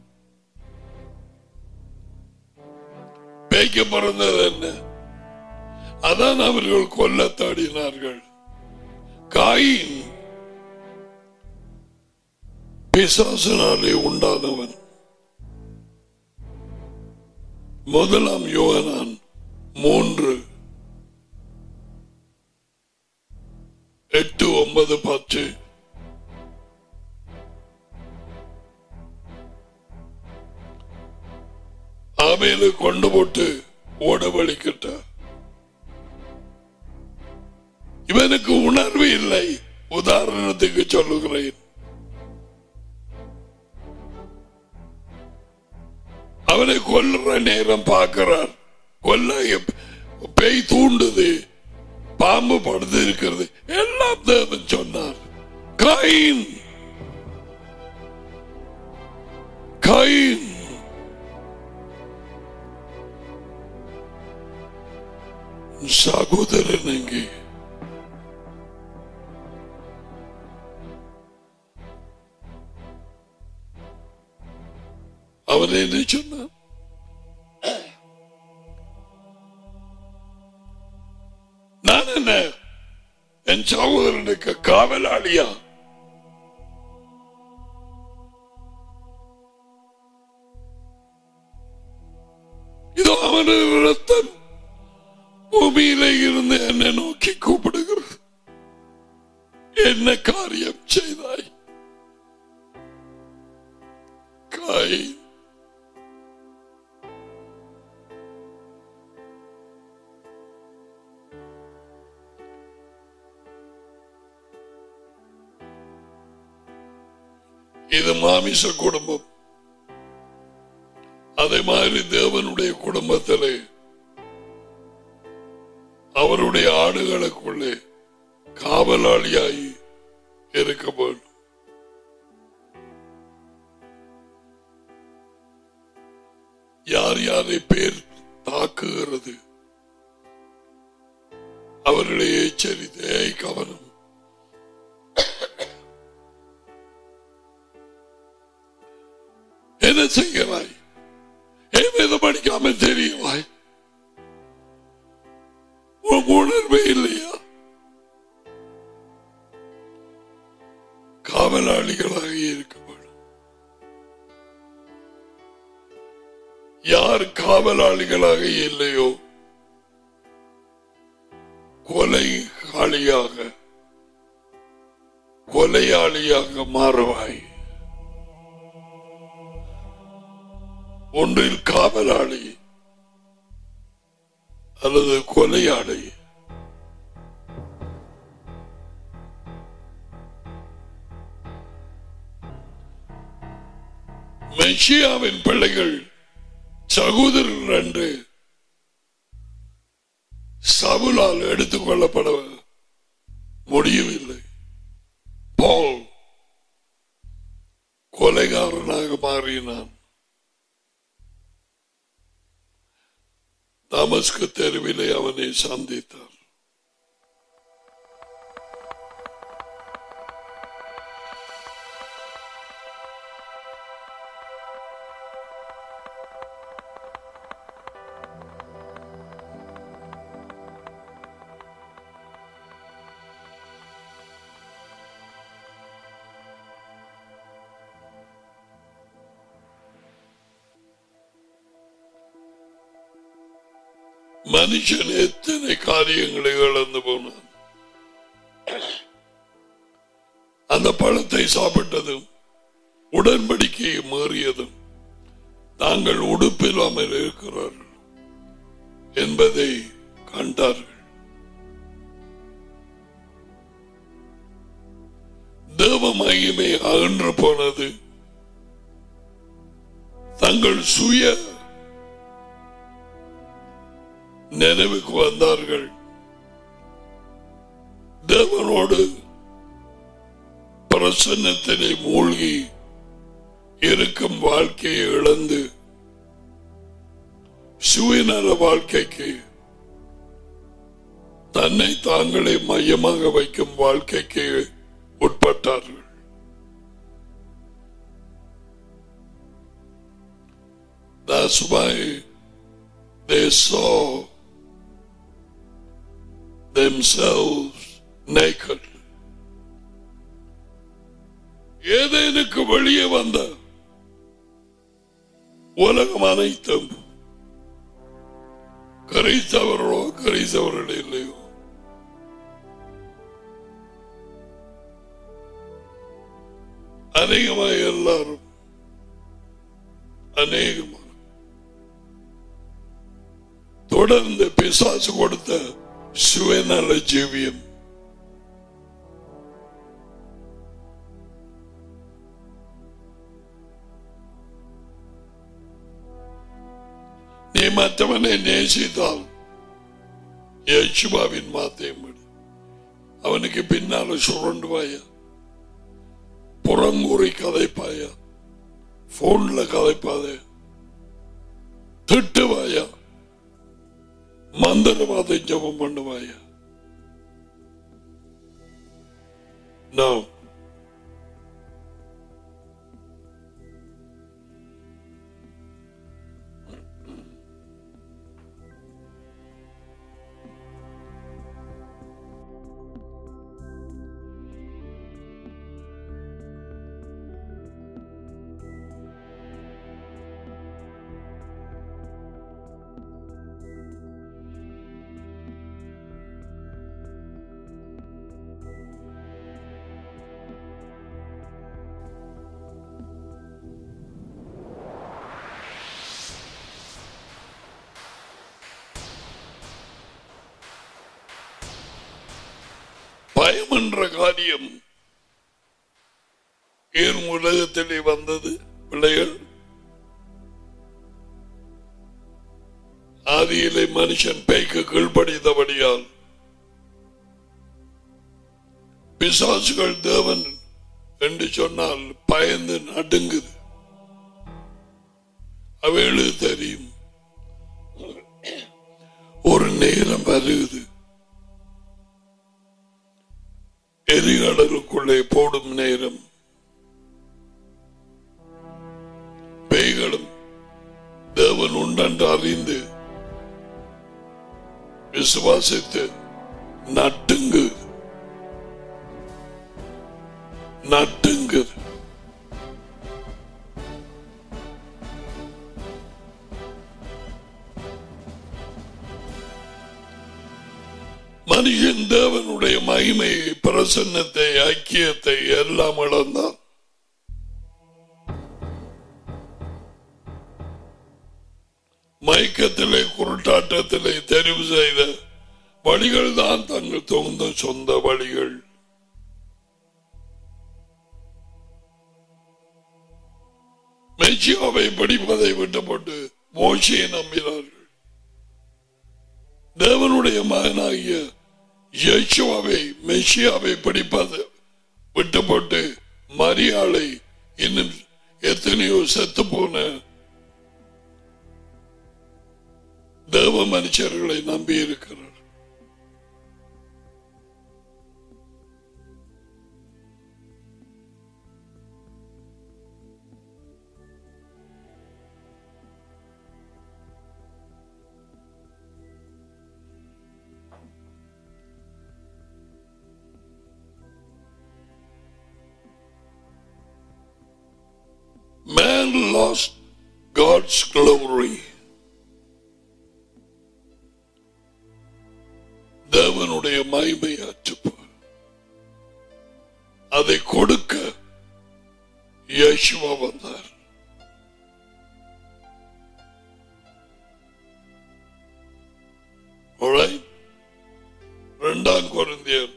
பேய்க்கு பிறந்தது என்ன அதான் அவர்கள் கொல்ல தாடினார்கள் காயின் பிசாசனாலே உண்டானவன் முதலாம் யோகனான் மூன்று எட்டு ஒன்பது பத்து ஆமையில கொண்டு போட்டு ஓட வலிக்கிட்ட இவனுக்கு உணர்வு இல்லை உதாரணத்துக்கு சொல்லுகிறேன் அவனை கொல்லுற நேரம் பார்க்கிறார் கொல்ல எப்- பேய் தூண்டுது பாம்பு படுத்து இருக்கிறது எல்லாம் தேவன் சொன்னார் கைன் கைன் சகோதரன் எங்கே அவன் என்ன சொன்னான் நான் என்ன என் சகோதரனுக்கு காவலாளியா இதோ அவனது ரத்தம் பூமியில இருந்து என்னை நோக்கி கூப்பிடுகிறது என்ன காரியம் செய்தாய் காய் இது மாமிச குடும்பம் அதே மாதிரி தேவனுடைய குடும்பத்திலே அவருடைய ஆடுகளுக்குள்ளே காவலாளியாய் இருக்க வேண்டும் எத்தனை பேர் தாக்குகிறது அவர்களை எச்சரித்து "ஏய், கவனம் என்ன செய்கிறாய் ஏன் இதை படிக்காம தெரியவாய் உனக்கு உணர்வே இல்லையா காவலாளிகளாக இருக்க வேண்டும் யார் காவலாளிகளாக இல்லையோ கொலைகாலியாக கொலையாளியாக மாறுவாய் ஒன்றில் காவலாளி அல்லது கொலையாளி மெஷியாவின் பிள்ளைகள் சகோதரர்கள் என்று சவுலால் எடுத்துக் கொள்ளப்பட முடியவில்லை பால் கொலைகாரனாக மாறினான் தமஸ்கு தெருவிலே அவனை சந்தித்தார் மனுஷன் எத்தனை காரியங்களை இழந்து போனான் அந்த பழத்தை சாப்பிட்டதும் உடன்படிக்கையை மீறியதும் தாங்கள் உடுப்பில்லாமல் இருக்கிறார்கள் என்பதை கண்டார்கள் தேவ மகிமை அகன்று போனது தங்கள் சுய நினைவுக்கு வந்தார்கள் தேவனோடு பிரசன்னத்திலே மூழ்கி இருக்கும் வாழ்க்கையை இழந்து சுயநல வாழ்க்கைக்கு தன்னை தாங்களே மையமாக வைக்கும் வாழ்க்கைக்கு உட்பட்டார்கள் That's why they saw themselves naked. ஏதேனுக்கு வெளியே வந்த உலகம் அனைத்தும் கரைத்தவர்களோ கரைத்தவர்கள் இல்லையோ அநேகமாக எல்லாரும் அநேகமாக தொடர்ந்து பிசாசு கொடுத்த சுயநல ஜீவியம் நீ மற்றவனை நேசித்தால் யேசுபாவின் மாத்தையும் அவனுக்கு பின்னால சுரண்டுவாயா புறங்கூறி கதைப்பாயா போன்ல கதைப்பாதே திட்டுவாயா மந்திரவாத ஜபம் பண்ணுவாயா No. பயம் என்ற காரியம் ஏன் உலகத்திலே வந்தது பிள்ளைகள் ஆதியிலே மனுஷன் பேய்க்கு கீழ்ப்படித்தபடியால் பிசாசுகள் தேவன் என்று சொன்னால் பயந்து நடுங்குது அவைகளுக்கு தெரியும் வருகுது எரிகடலுக்குள்ளே போடும் நேரம் பேய்களும் தேவன் உண்டென்று அறிந்து விசுவாசித்து நட்டுங்கு நட்டுங்கு மனுஷன் தேவனுடைய மகிமையை பிரசன்னத்தை ஐக்கியத்தை எல்லாம் இழந்தான் மயக்கத்திலே குருட்டாட்டத்திலே தெரிவு செய்த வழிகள் தான் தங்கள் தொகுந்த சொந்த வழிகள் மெச்சியாவை படிப்பதை விட்டுப்பட்டு மோசையை நம்பினார்கள் தேவனுடைய மகனாகிய யேசுவாவை மெஷியாவை படிப்பது விட்டுப்பட்டு மரியாளை இன்னும் எத்தனையோ செத்து போன தேவ மனுஷர்களை நம்பி இருக்கிறார் Man lost God's glory. தேவனுடைய மகிமை அற்றுப்பு அதை கொடுக்க யேசுவா வந்தார் Alright? இரண்டாம் குருந்தியர்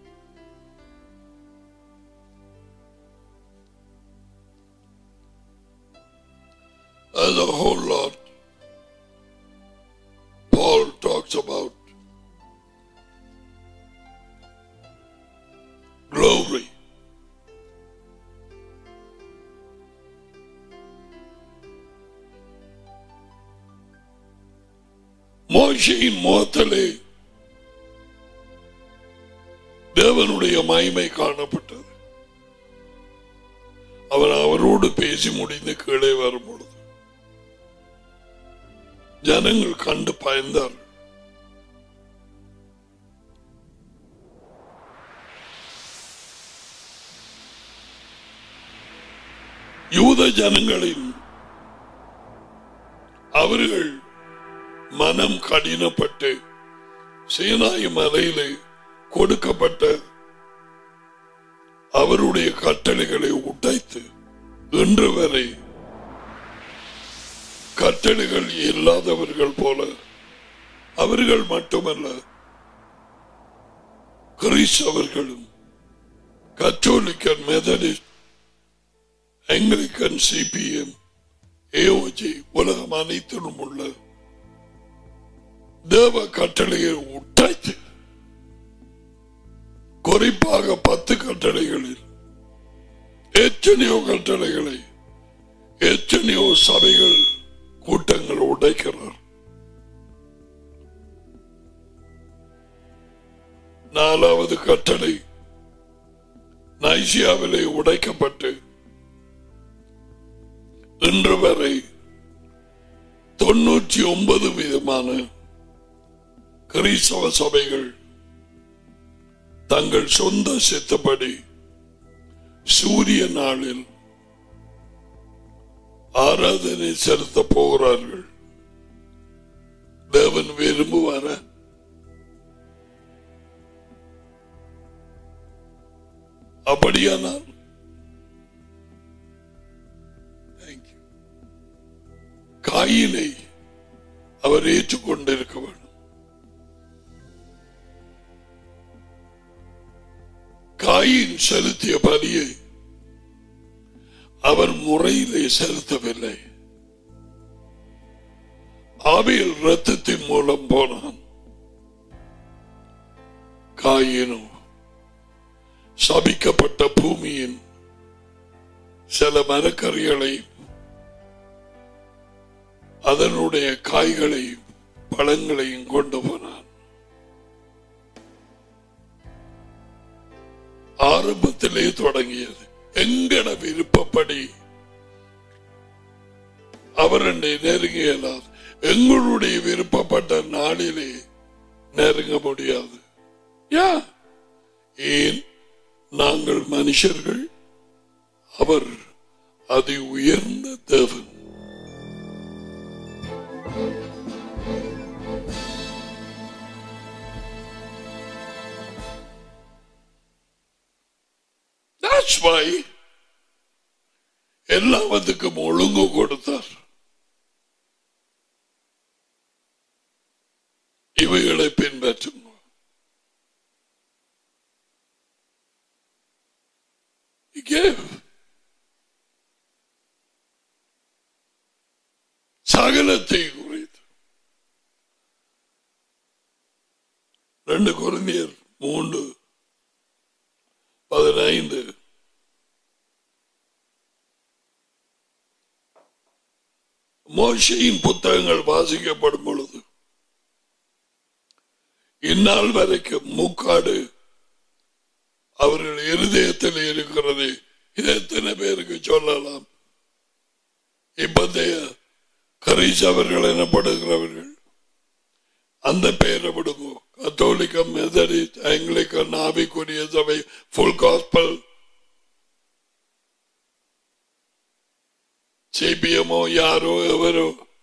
as a whole lot. Paul talks about glory. மோசையின் முகத்திலே தேவனுடைய மகிமை காணப்பட்டது அவர் அவரோடு பேசி முடிந்து கீழே வரும் பொழுது ஜனங்கள் கண்டு பயந்தார்கள் யூத ஜனங்களின் அவர்கள் மனம் கடினப்பட்டு சீனாய் மலையிலே கொடுக்கப்பட்ட அவருடைய கட்டளைகளை உடைத்து இன்று வரை கட்டளைகள் இல்லாதவர்கள் போல அவர்கள் மட்டுமல்ல கிறிஸ்தவர்களும் கத்தோலிக்கன் மெதடிஸ்ட் ஆங்கிலிக்கன் சிபிஎம் ஏஓஜி உலகம் அனைத்திலும் உள்ள தேவ கட்டளையை உடைத்து குறிப்பாக பத்து கட்டளைகளில் எத்தனையோ கட்டளைகளை எத்தனையோ சபைகள் கூட்டங்கள் உடைக்கிறார் நாலாவது கட்டளை நைசியாவிலே உடைக்கப்பட்டு இன்று வரை தொண்ணூற்றி ஒன்பது விதமான கிறிஸ்தவ சபைகள் தங்கள் சொந்த சித்தப்படி சூரிய நாளில் ஆராதனை செலுத்த போகிறார்கள் தேவன் விரும்புவார அப்படியானால் Thank you. காயினை அவர் ஏற்றுக்கொண்டிருக்க வேண்டும் காயின் செலுத்திய பலியை அவர் முறையிலே செலுத்தவில்லை ஆவியல் ரத்தத்தின் மூலம் போனான் காயினோ சபிக்கப்பட்ட பூமியின் சில மரக்கறிகளை அதனுடைய காய்களையும் பழங்களையும் கொண்டு போனான் ஆரம்பத்திலே தொடங்கியது எங்கட விருப்பப்படி அவர் என்னை நெருங்க இயலாது எங்களுடைய விருப்பப்பட்ட நாளிலே நெருங்க முடியாது யா ஏன் நாங்கள் மனுஷர்கள் அவர் அதி உயர்ந்த தேவன் That's why எல்லாவற்றுக்கும் ஒழுங்கு கொடுத்தார் இவைகளை பின்பற்றும் He gave. சகலத்தை குறித்து ரெண்டு குழந்தையர் மூன்று பதினைந்து மோசையின் புத்தகங்கள் வாசிக்கப்படும் பொழுது இந்நாள் வரைக்கும் முக்காடு அவர்கள் இருதயத்தில் இருக்கிறது இது எத்தனை பேருக்கு சொல்லலாம் இப்பந்தைய கரீசவர்கள் எனப்படுகிறவர்கள் அந்த பெயரை விடுங்கோ கத்தோலிக்கம் மெதடிஸ்ட் ஆங்கிலிக்கன் ஆவிக்குரிய சபை ஃபுல் காஸ்பல் சிபிஎம்மோ யாரோ எவரோ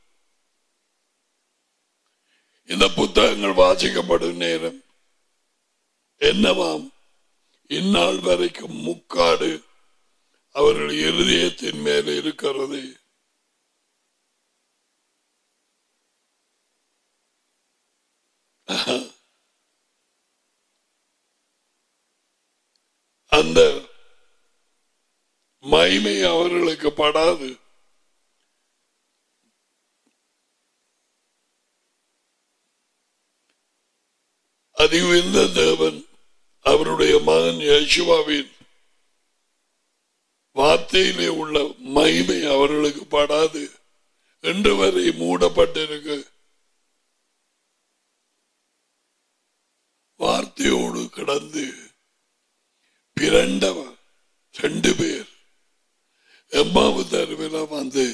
இந்த புத்தகங்கள் வாசிக்கப்படும் நேரம் என்னவாம் இந்நாள் வரைக்கும் முக்காடு அவர்கள் இருதயத்தின் மேல் இருக்கிறது அந்த மைமை அவர்களுக்கு படாது அதிவுந்த தேவன் அவருடைய மகன் யேசுவாவின் வார்த்தையிலே உள்ள மகிமை அவர்களுக்கு படாது இன்று வரை மூடப்பட்டிருக்கு வார்த்தையோடு கடந்து பிறண்டவன் ரெண்டு பேர் எம்மாவு தருவில வந்து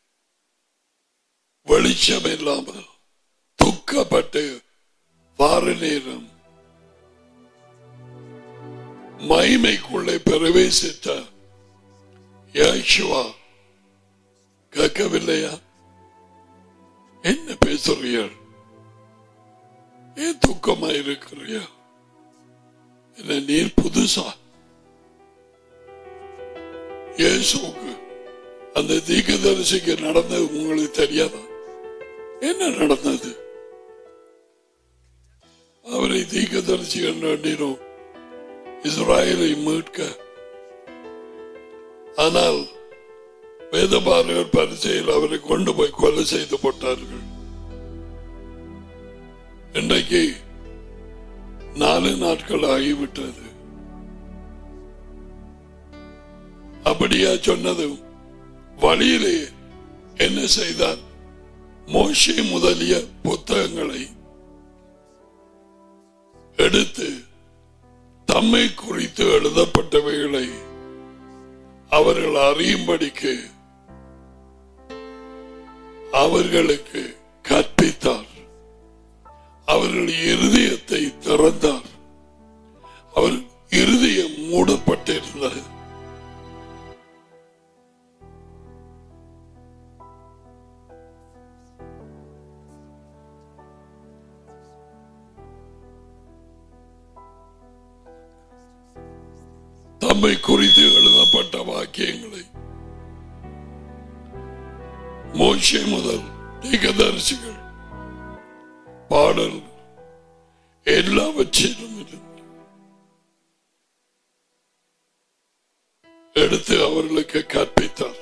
வெளிச்சம் இல்லாமல் துக்கப்பட்டு வார நேரம் மைமைக்குள்ளே பிரவேசித்த யாஷுவா கேட்கவில்லையா என்ன பேசுறீர்கள் ஏன் துக்கமா இருக்கிறியா என்ன நீர் புதுசா இயேசுக்கு அந்த தீர்க்கதரிசிக்கு நடந்தது உங்களுக்கு தெரியாதா என்ன நடந்தது அவரை தீர்க்கதரிசி வேண்டினோம் இஸ்ராயலை மீட்க ஆனால் வேதபாரகர் பரிசையில் அவரை கொண்டு போய் கொலை செய்து போட்டார்கள் இன்றைக்கு நாலு நாட்கள் ஆகிவிட்டது அப்படியா சொன்னது வழியிலே என்ன செய்தார் மோஷே முதலிய புத்தகங்களை எடுத்து தம்மை குறித்து எழுதப்பட்டவைகளை அவர்கள் அறியும்படிக்கு அவர்களுக்கு கற்பித்தார் அவர்கள் இருதயத்தை திறந்தார் அவர் இருதயம் மூடப்பட்டிருந்தது தம்மை குறித்து எழுதப்பட்ட வாக்கியங்களை மோஷே முதல் தீகதரிசிகள் பாடல் எல்லாவற்றிலும் இருந்து எடுத்து அவர்களுக்கு கற்பித்தார்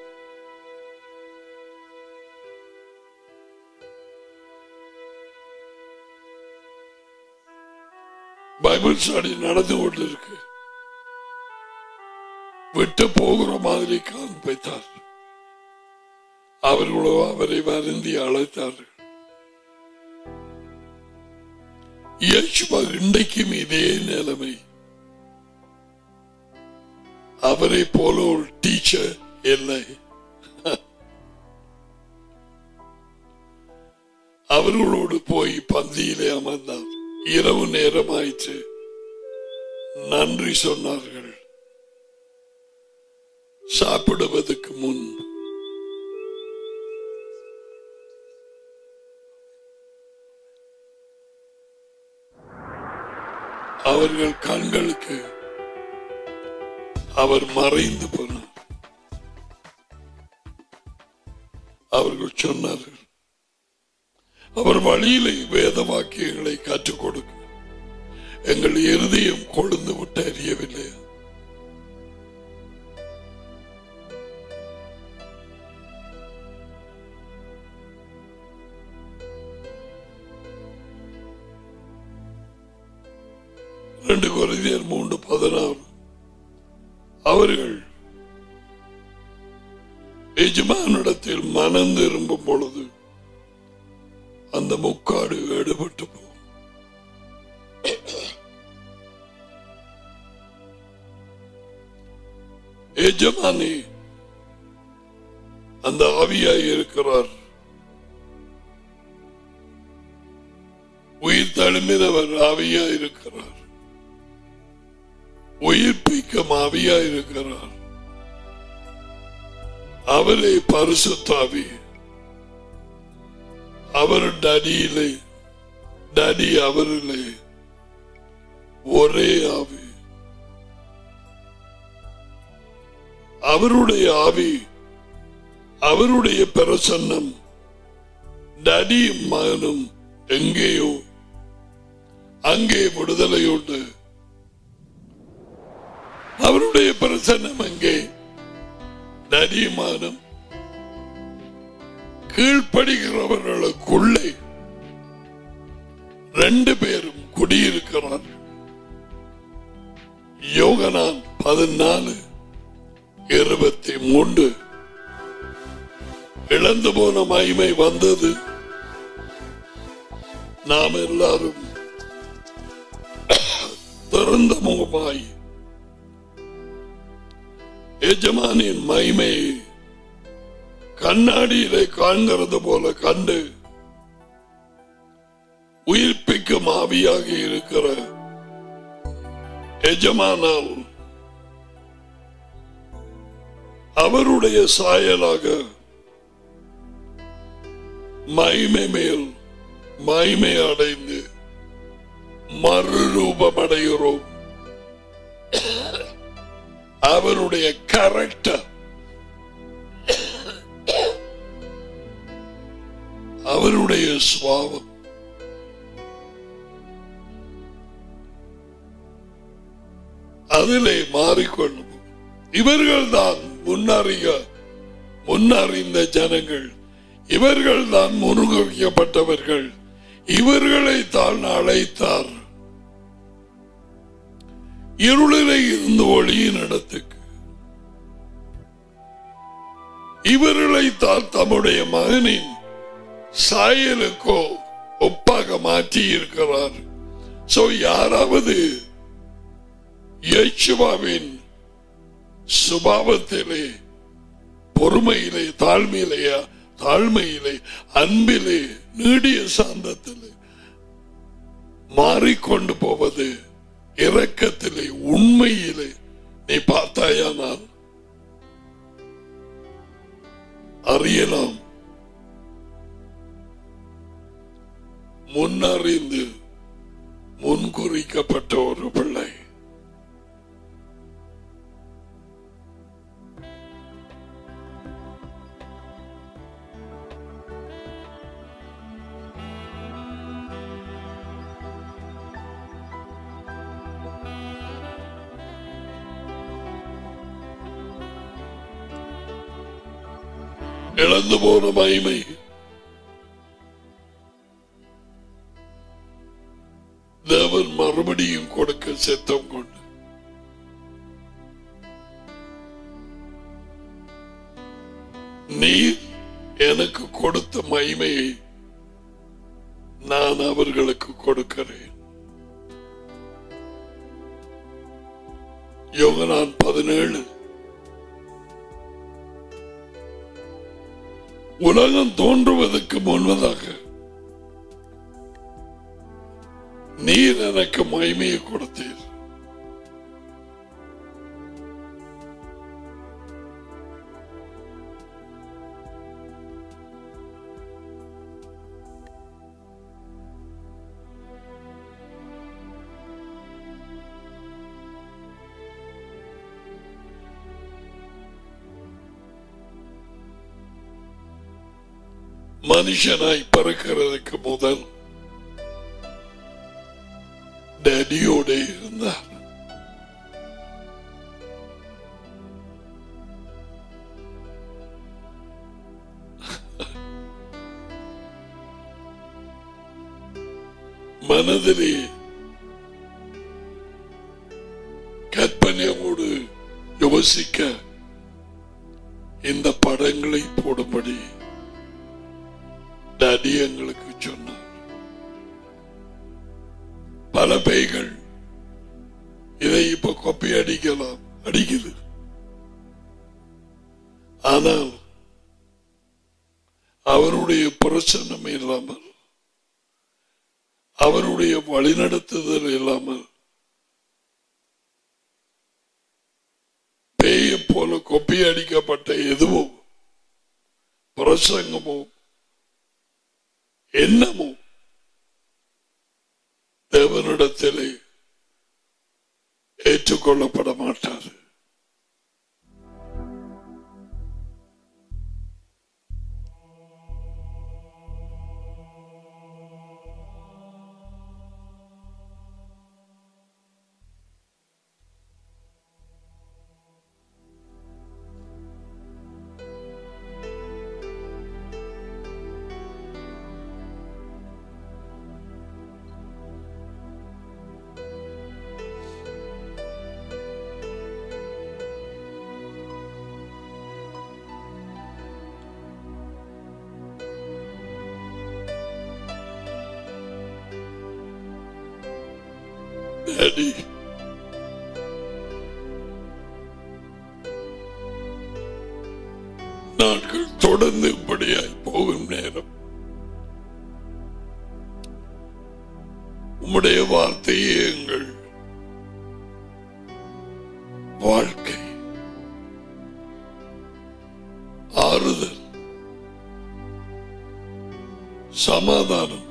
பைபிள் ஸ்டடி நடந்து கொண்டிருக்கு விட்டு போகிற மாதிரி காண்பித்தார் அவர்களோ அவரை வருந்தி அழைத்தார்கள் இயேசுவா இன்றைக்கும் இதே நிலைமை அவரை போல ஒரு டீச்சர் இல்லை அவர்களோடு போய் பந்தியிலே அமர்ந்தார் இரவு நேரம் ஆயிற்று நன்றி சொன்னார்கள் சாப்பிடுவதற்கு முன் அவர்கள் கண்களுக்கு அவர் மறைந்து போனார் அவர்கள் சொன்னார்கள் அவர் வழியிலே வேத வாக்கியங்களை கற்றுக் கொடுக்க எங்கள் இருதயம் கொழுந்து விட்டு அறியவில்லை ரெண்டு குறைந்தர் மூன்று பதினாறு அவர்கள் எஜமானிடத்தில் மனம் திரும்பும் பொழுது அந்த முக்காடு எடுபட்டு போகும் எஜமானி அந்த ஆவியாய் இருக்கிறார் உயிர் தழுமினவர் ஆவியா இருக்கிறார் உயிர்ப்பிக்கும் ஆவியா இருக்கிறார் அவரே பரிசுத்தாவி அவர் டடியிலே டடி அவரிலே ஒரே ஆவி அவருடைய ஆவி அவருடைய பிரசன்னம் டடியும் மகனும் எங்கேயோ அங்கே விடுதலை உண்டு அவருடைய பிரசன்னம் எங்கே நதியமானம் கீழ்ப்படுகிறவர்களுக்குள்ளே ரெண்டு பேரும் குடியிருக்கிறார்கள் யோகனான் பதினாலு இருபத்தி மூன்று இழந்து போன மகிமை வந்தது நாம் எல்லாரும் திறந்த முகமாய் எஜமானின் மகிமையை கண்ணாடியிலே காண்கிறது போல கண்டு உயிர்ப்பிக்கும் ஆவியாக இருக்கிற எஜமானால் அவருடைய சாயலாக மகிமை மேல் மகிமை அடைந்து மறுரூபம் அடைகிறோம் அவருடைய கேரக்டர் அவருடைய சுவாவம் அதிலே மாறிக்கொள்ளும் இவர்கள் தான் முன்னறிய முன்னறிந்த ஜனங்கள் இவர்கள் தான் முன்குவிக்கப்பட்டவர்கள் இவர்களை தான் அழைத்தார் இருளிலே இருந்து ஒளியின் இடத்துக்கு இவர்களை தான் தம்முடைய மகனின் சாயலுக்கோ ஒப்பாக மாற்றி இருக்கிறார் சோ யாராவது யேசுவாவின் சுபாவத்திலே பொறுமையிலே தாழ்மையிலே தாழ்மையிலே அன்பிலே நீடிய சாந்தத்திலே மாறிக்கொண்டு போவது இரக்கத்திலே உண்மையிலே நீ பார்த்தாயானால் அறியலாம் முன்னறிந்து முன்குறிக்கப்பட்ட ஒரு பிள்ளை இழந்து போன மகிமை தேவன் மறுபடியும் கொடுக்க சித்தம் கொண்டு நீர் எனக்கு கொடுத்த மகிமையை நான் அவர்களுக்கு கொடுக்கிறேன் யோகனான் பதினேழு உலகம் தோன்றுவதற்கு முன்பதாக நீர் எனக்கு மகிமையை கொடுத்தீர் மனுஷனாய் பிறக்கிறதுக்கு முதல் டேடியோட இருந்தார் மனதிலே கற்பனையோடு யோசிக்க இந்த படங்களை போடும்படி டாடி எங்களுக்கு சொன்னார் பல பேய்கள் இதை இப்ப கொப்பி அடிக்கலாம் அடிக்குது ஆனால் அவருடைய பிரசன்னம் இல்லாமல் அவருடைய வழிநடத்துதல் இல்லாமல் பேயை போல கொப்பி அடிக்கப்பட்ட எதுவோ பிரசங்கமோ என்னமோ தேவனிடத்திலே ஏற்றுக்கொள்ளப்பட மாட்டாது Daddy. நாட்கள் தொடர்ந்து இப்படியாய் போகும் நேரம் உம்முடைய வார்த்தையே எங்கள் வாழ்க்கை ஆறுதல் சமாதானம்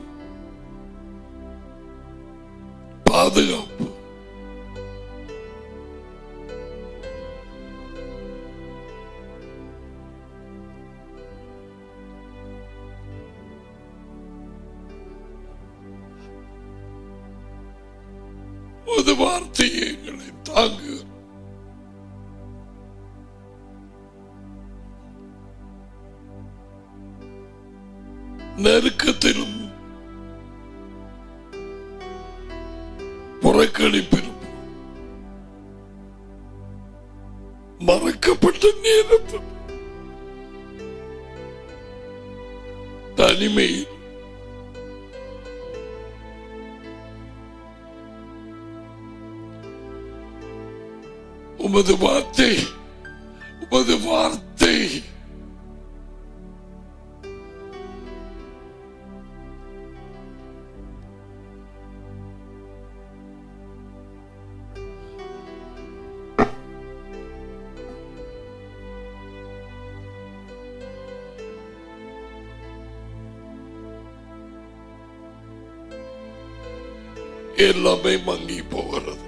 பாதுகாப்பு ஒரு வார்த்தையை எங்களை தாங்கு நெருக்கத்திலும் புறக்கணிப்பிலும் மறக்கப்பட்ட நேரத்தில் தனிமையில் உமது வார்த்தை உமது வார்த்தை எல்லாமே மங்கி போகிறது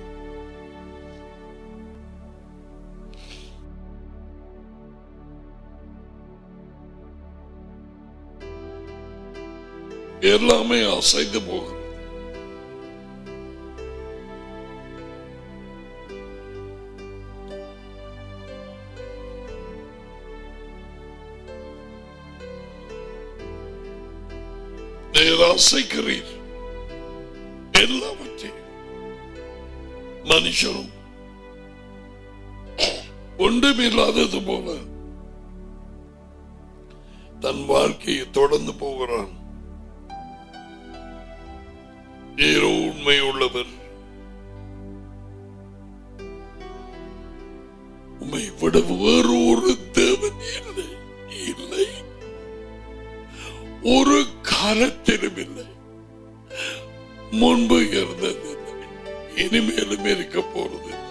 எல்லாமே அசைந்து போகிறது நீர் அசைக்கிறீர் எல்லாவற்றையும் மனுஷனும் ஒன்றுமில்லாதது போல தன் வாழ்க்கையை தொடர்ந்து போகிறான் நீரோ உண்மை உள்ளவர் உம்மை விட வேறு ஒரு தேவன் இல்லை இல்லை ஒரு காலத்திலும் இல்லை முன்பு இருந்தது இல்லை. இனிமேலும் இருக்க போறது இல்லை.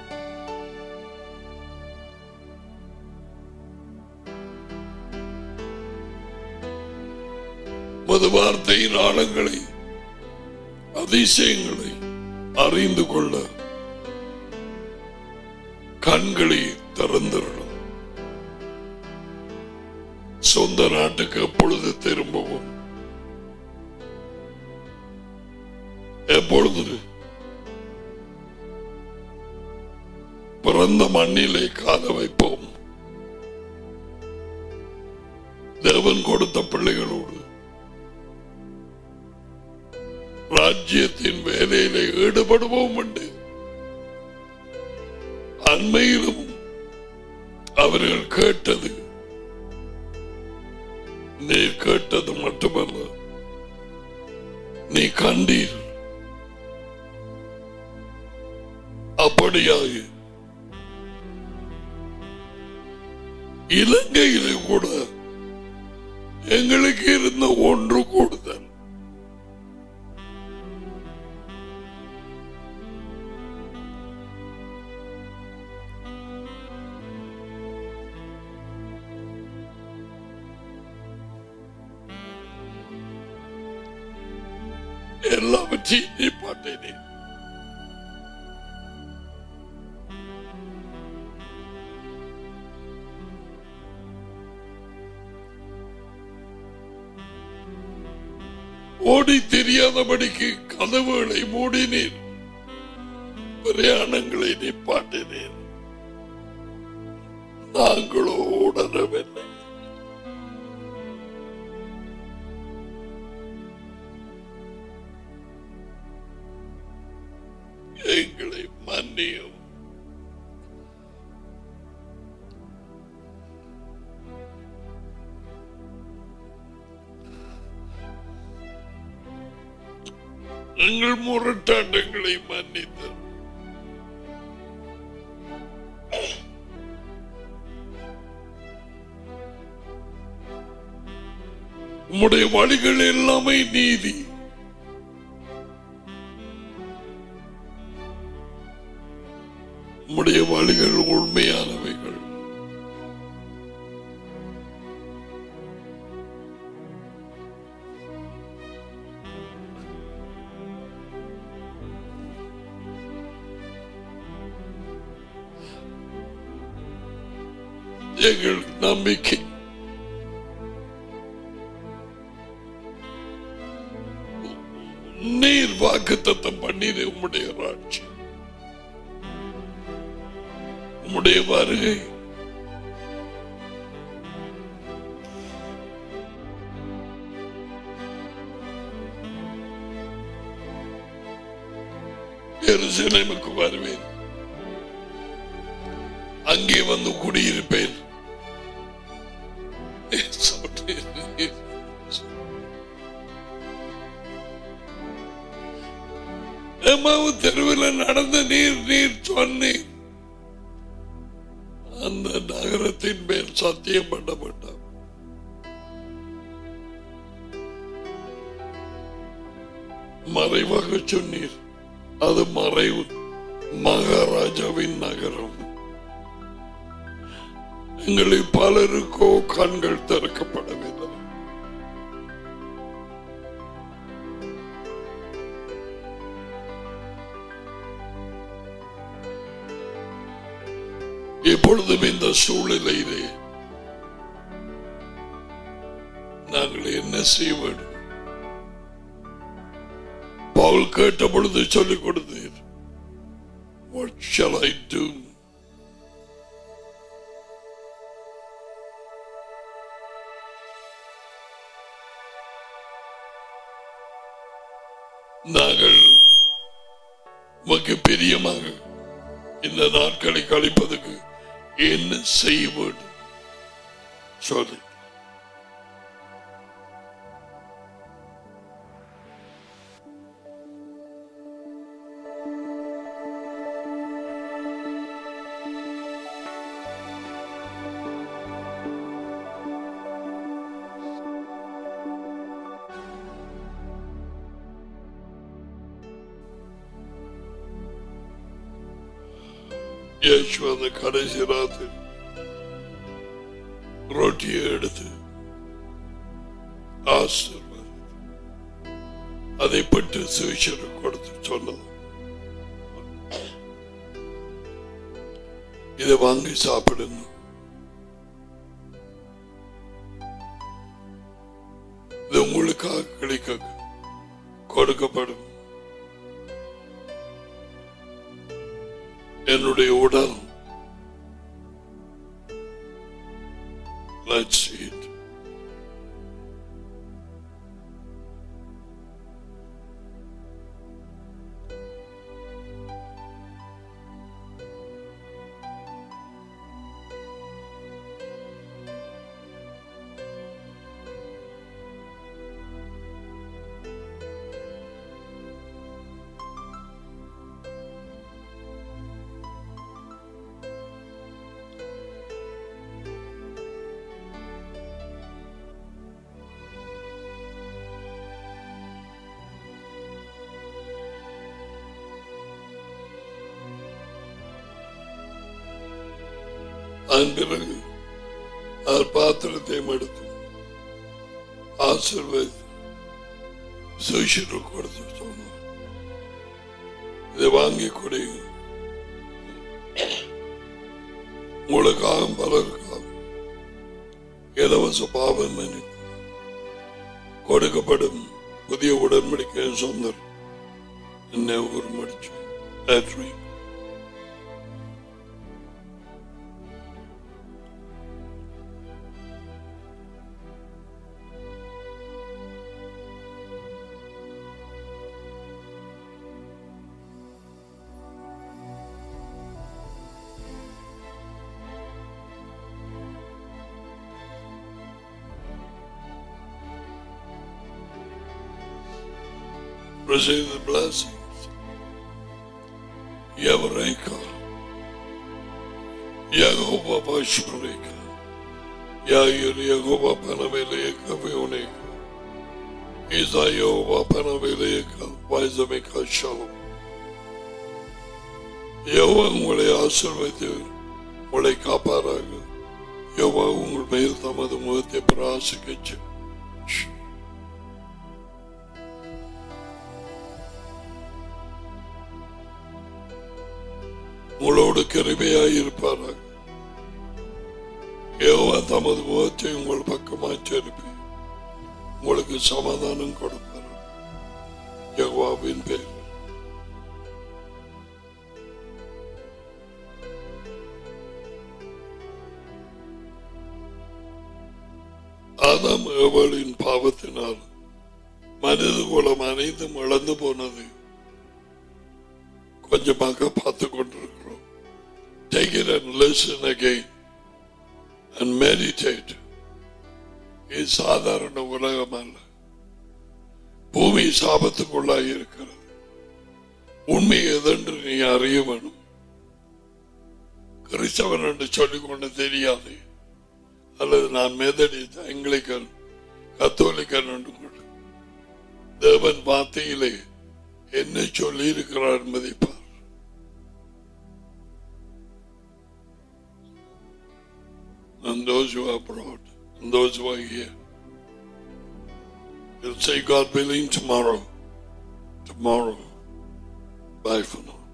மது வார்த்தையின் ஆழங்களை அதிசயங்களை அறிந்து கொள்ள கண்களை திறந்திரணும் சொந்த நாட்டுக்கு எப்பொழுது திரும்பவும் எப்பொழுது பிறந்த மண்ணிலே கால வைப்போம் தேவன் கொடுத்த பிள்ளைகளோடு ராஜ்யத்தின் வேலையிலே ஈடுபடுவோம் உண்டு அண்மையிலும் அவர்கள் கேட்டது நீ கேட்டது மட்டுமல்ல நீ கண்டீர் அப்படியாக இலங்கையிலே கூட எங்களுக்கு இருந்த ஒன்று கூடுதல் எல்லாவற்றையும் நீ பாட்டேனே ஓடி தெரியாதபடிக்கு கதவுகளை மூடினேன் பிரயாணங்களை நிப்பாட்டினேன் நாங்களோ உணரவில்லை எங்களை மன்னியும் எங்கள் முரட்டாட்டங்களை மன்னித்து உம்முடைய வழிகள் எல்லாமே நீதி உம்முடைய வழிகள் உண்மையானவைகள் எங்கள் நம்பிக்கை நீர் வாக்குத்தத்தம் பண்ணின உம்முடைய ராட்சியம் உம்முடைய வருகை எருசலேமுக்கு வருவேன் அங்கே வந்து குடியிருப்பேன் சொன்னேன். எம்மாவு தெருவில் நடந்த நீர் நீர் சொன்னேன் அந்த நகரத்தின் மேல் சத்தியம் பண்ணப்பட்டார் மறைவாக சொன்னீர் அது மறைவு மகாராஜாவின் நகரம் எங்களில் பலருக்கோ கண்கள் திறக்கப்படவில்லை எப்பொழுதும் இந்த சூழ்நிலையிலே நாங்கள் என்ன செய்ய வேண்டும் பவுல் கேட்ட பொழுது சொல்லிக் கொடுத்தீர் What shall I do? நாங்கள் உமக்கு பிரியமாக இந்த நாட்களை கழிப்பதற்கு என்ன செய்ய வேண்டும் சொல்லு இயேசு அந்த கடைசி ராத்திரி ரொட்டியை எடுத்து ஆசீர்வாதி அதை பட்டு சுவிசருக்கு கொடுத்து சொன்னது இதை வாங்கி சாப்பிடுங்க இது உங்களுக்காக கிடைக்க கொடுக்கப்படும் என்னுடைய உடல் Let's eat. அதன் பிறகு அவர் பாத்திரத்தையும் எடுத்து ஆசீர்வதித்து சுஷிருக்கு கொடுத்து சொன்னார் இதை வாங்கி குடிங்க உங்களுக்காக பலருக்காக இலவச பாவம் மன்னிப்பு கொடுக்கப்படும் புதிய உடன்படிக்கை சொந்தர் என்னை ஒரு முடிச்சு Drink. receive the blessings. Yavareka. Yagoba Bashmareka. Yair Yagoba Panameleka Vioneka. Isayoba Panameleka. Vaizameka Shalom. யோவா உங்களை ஆசிர்வதித்து உங்களை காப்பாராக யோவா உங்கள் மேல் தமது முகத்தை பிராசிக்கச்சு உங்களோடு கிருபையாய் இருப்பாராக யோவா தமது முகத்தை உங்கள் பக்கமாய் திருப்பி உங்களுக்கு சமாதானம் கொடுப்பார் யகோவாவின் பேர் ஆதாம் ஏவலின் பாவத்தினால் மனித குலம் அனைத்தும் இழந்து போனது கொஞ்சமாக பார்த்து கொண்டிருக்கிறோம் Take it and listen again and meditate. இது சாதாரண உலகம் அல்ல பூமி சாபத்துக்குள்ளாக இருக்கிறது உண்மை எதென்று நீ அறிய வேணும் கிறிஸ்தவன் என்று சொல்லிக்கொண்டு தெரியாது அல்லது நான் மெதடித்த எங்கிலிக்கன் கத்தோலிக்கன் என்று கொண்டு தேவன் வார்த்தையிலே என்ன சொல்லி இருக்கிறார் என்பதை பார் And those who are abroad, and those who are here, will say, God willing, tomorrow, tomorrow. Bye for now.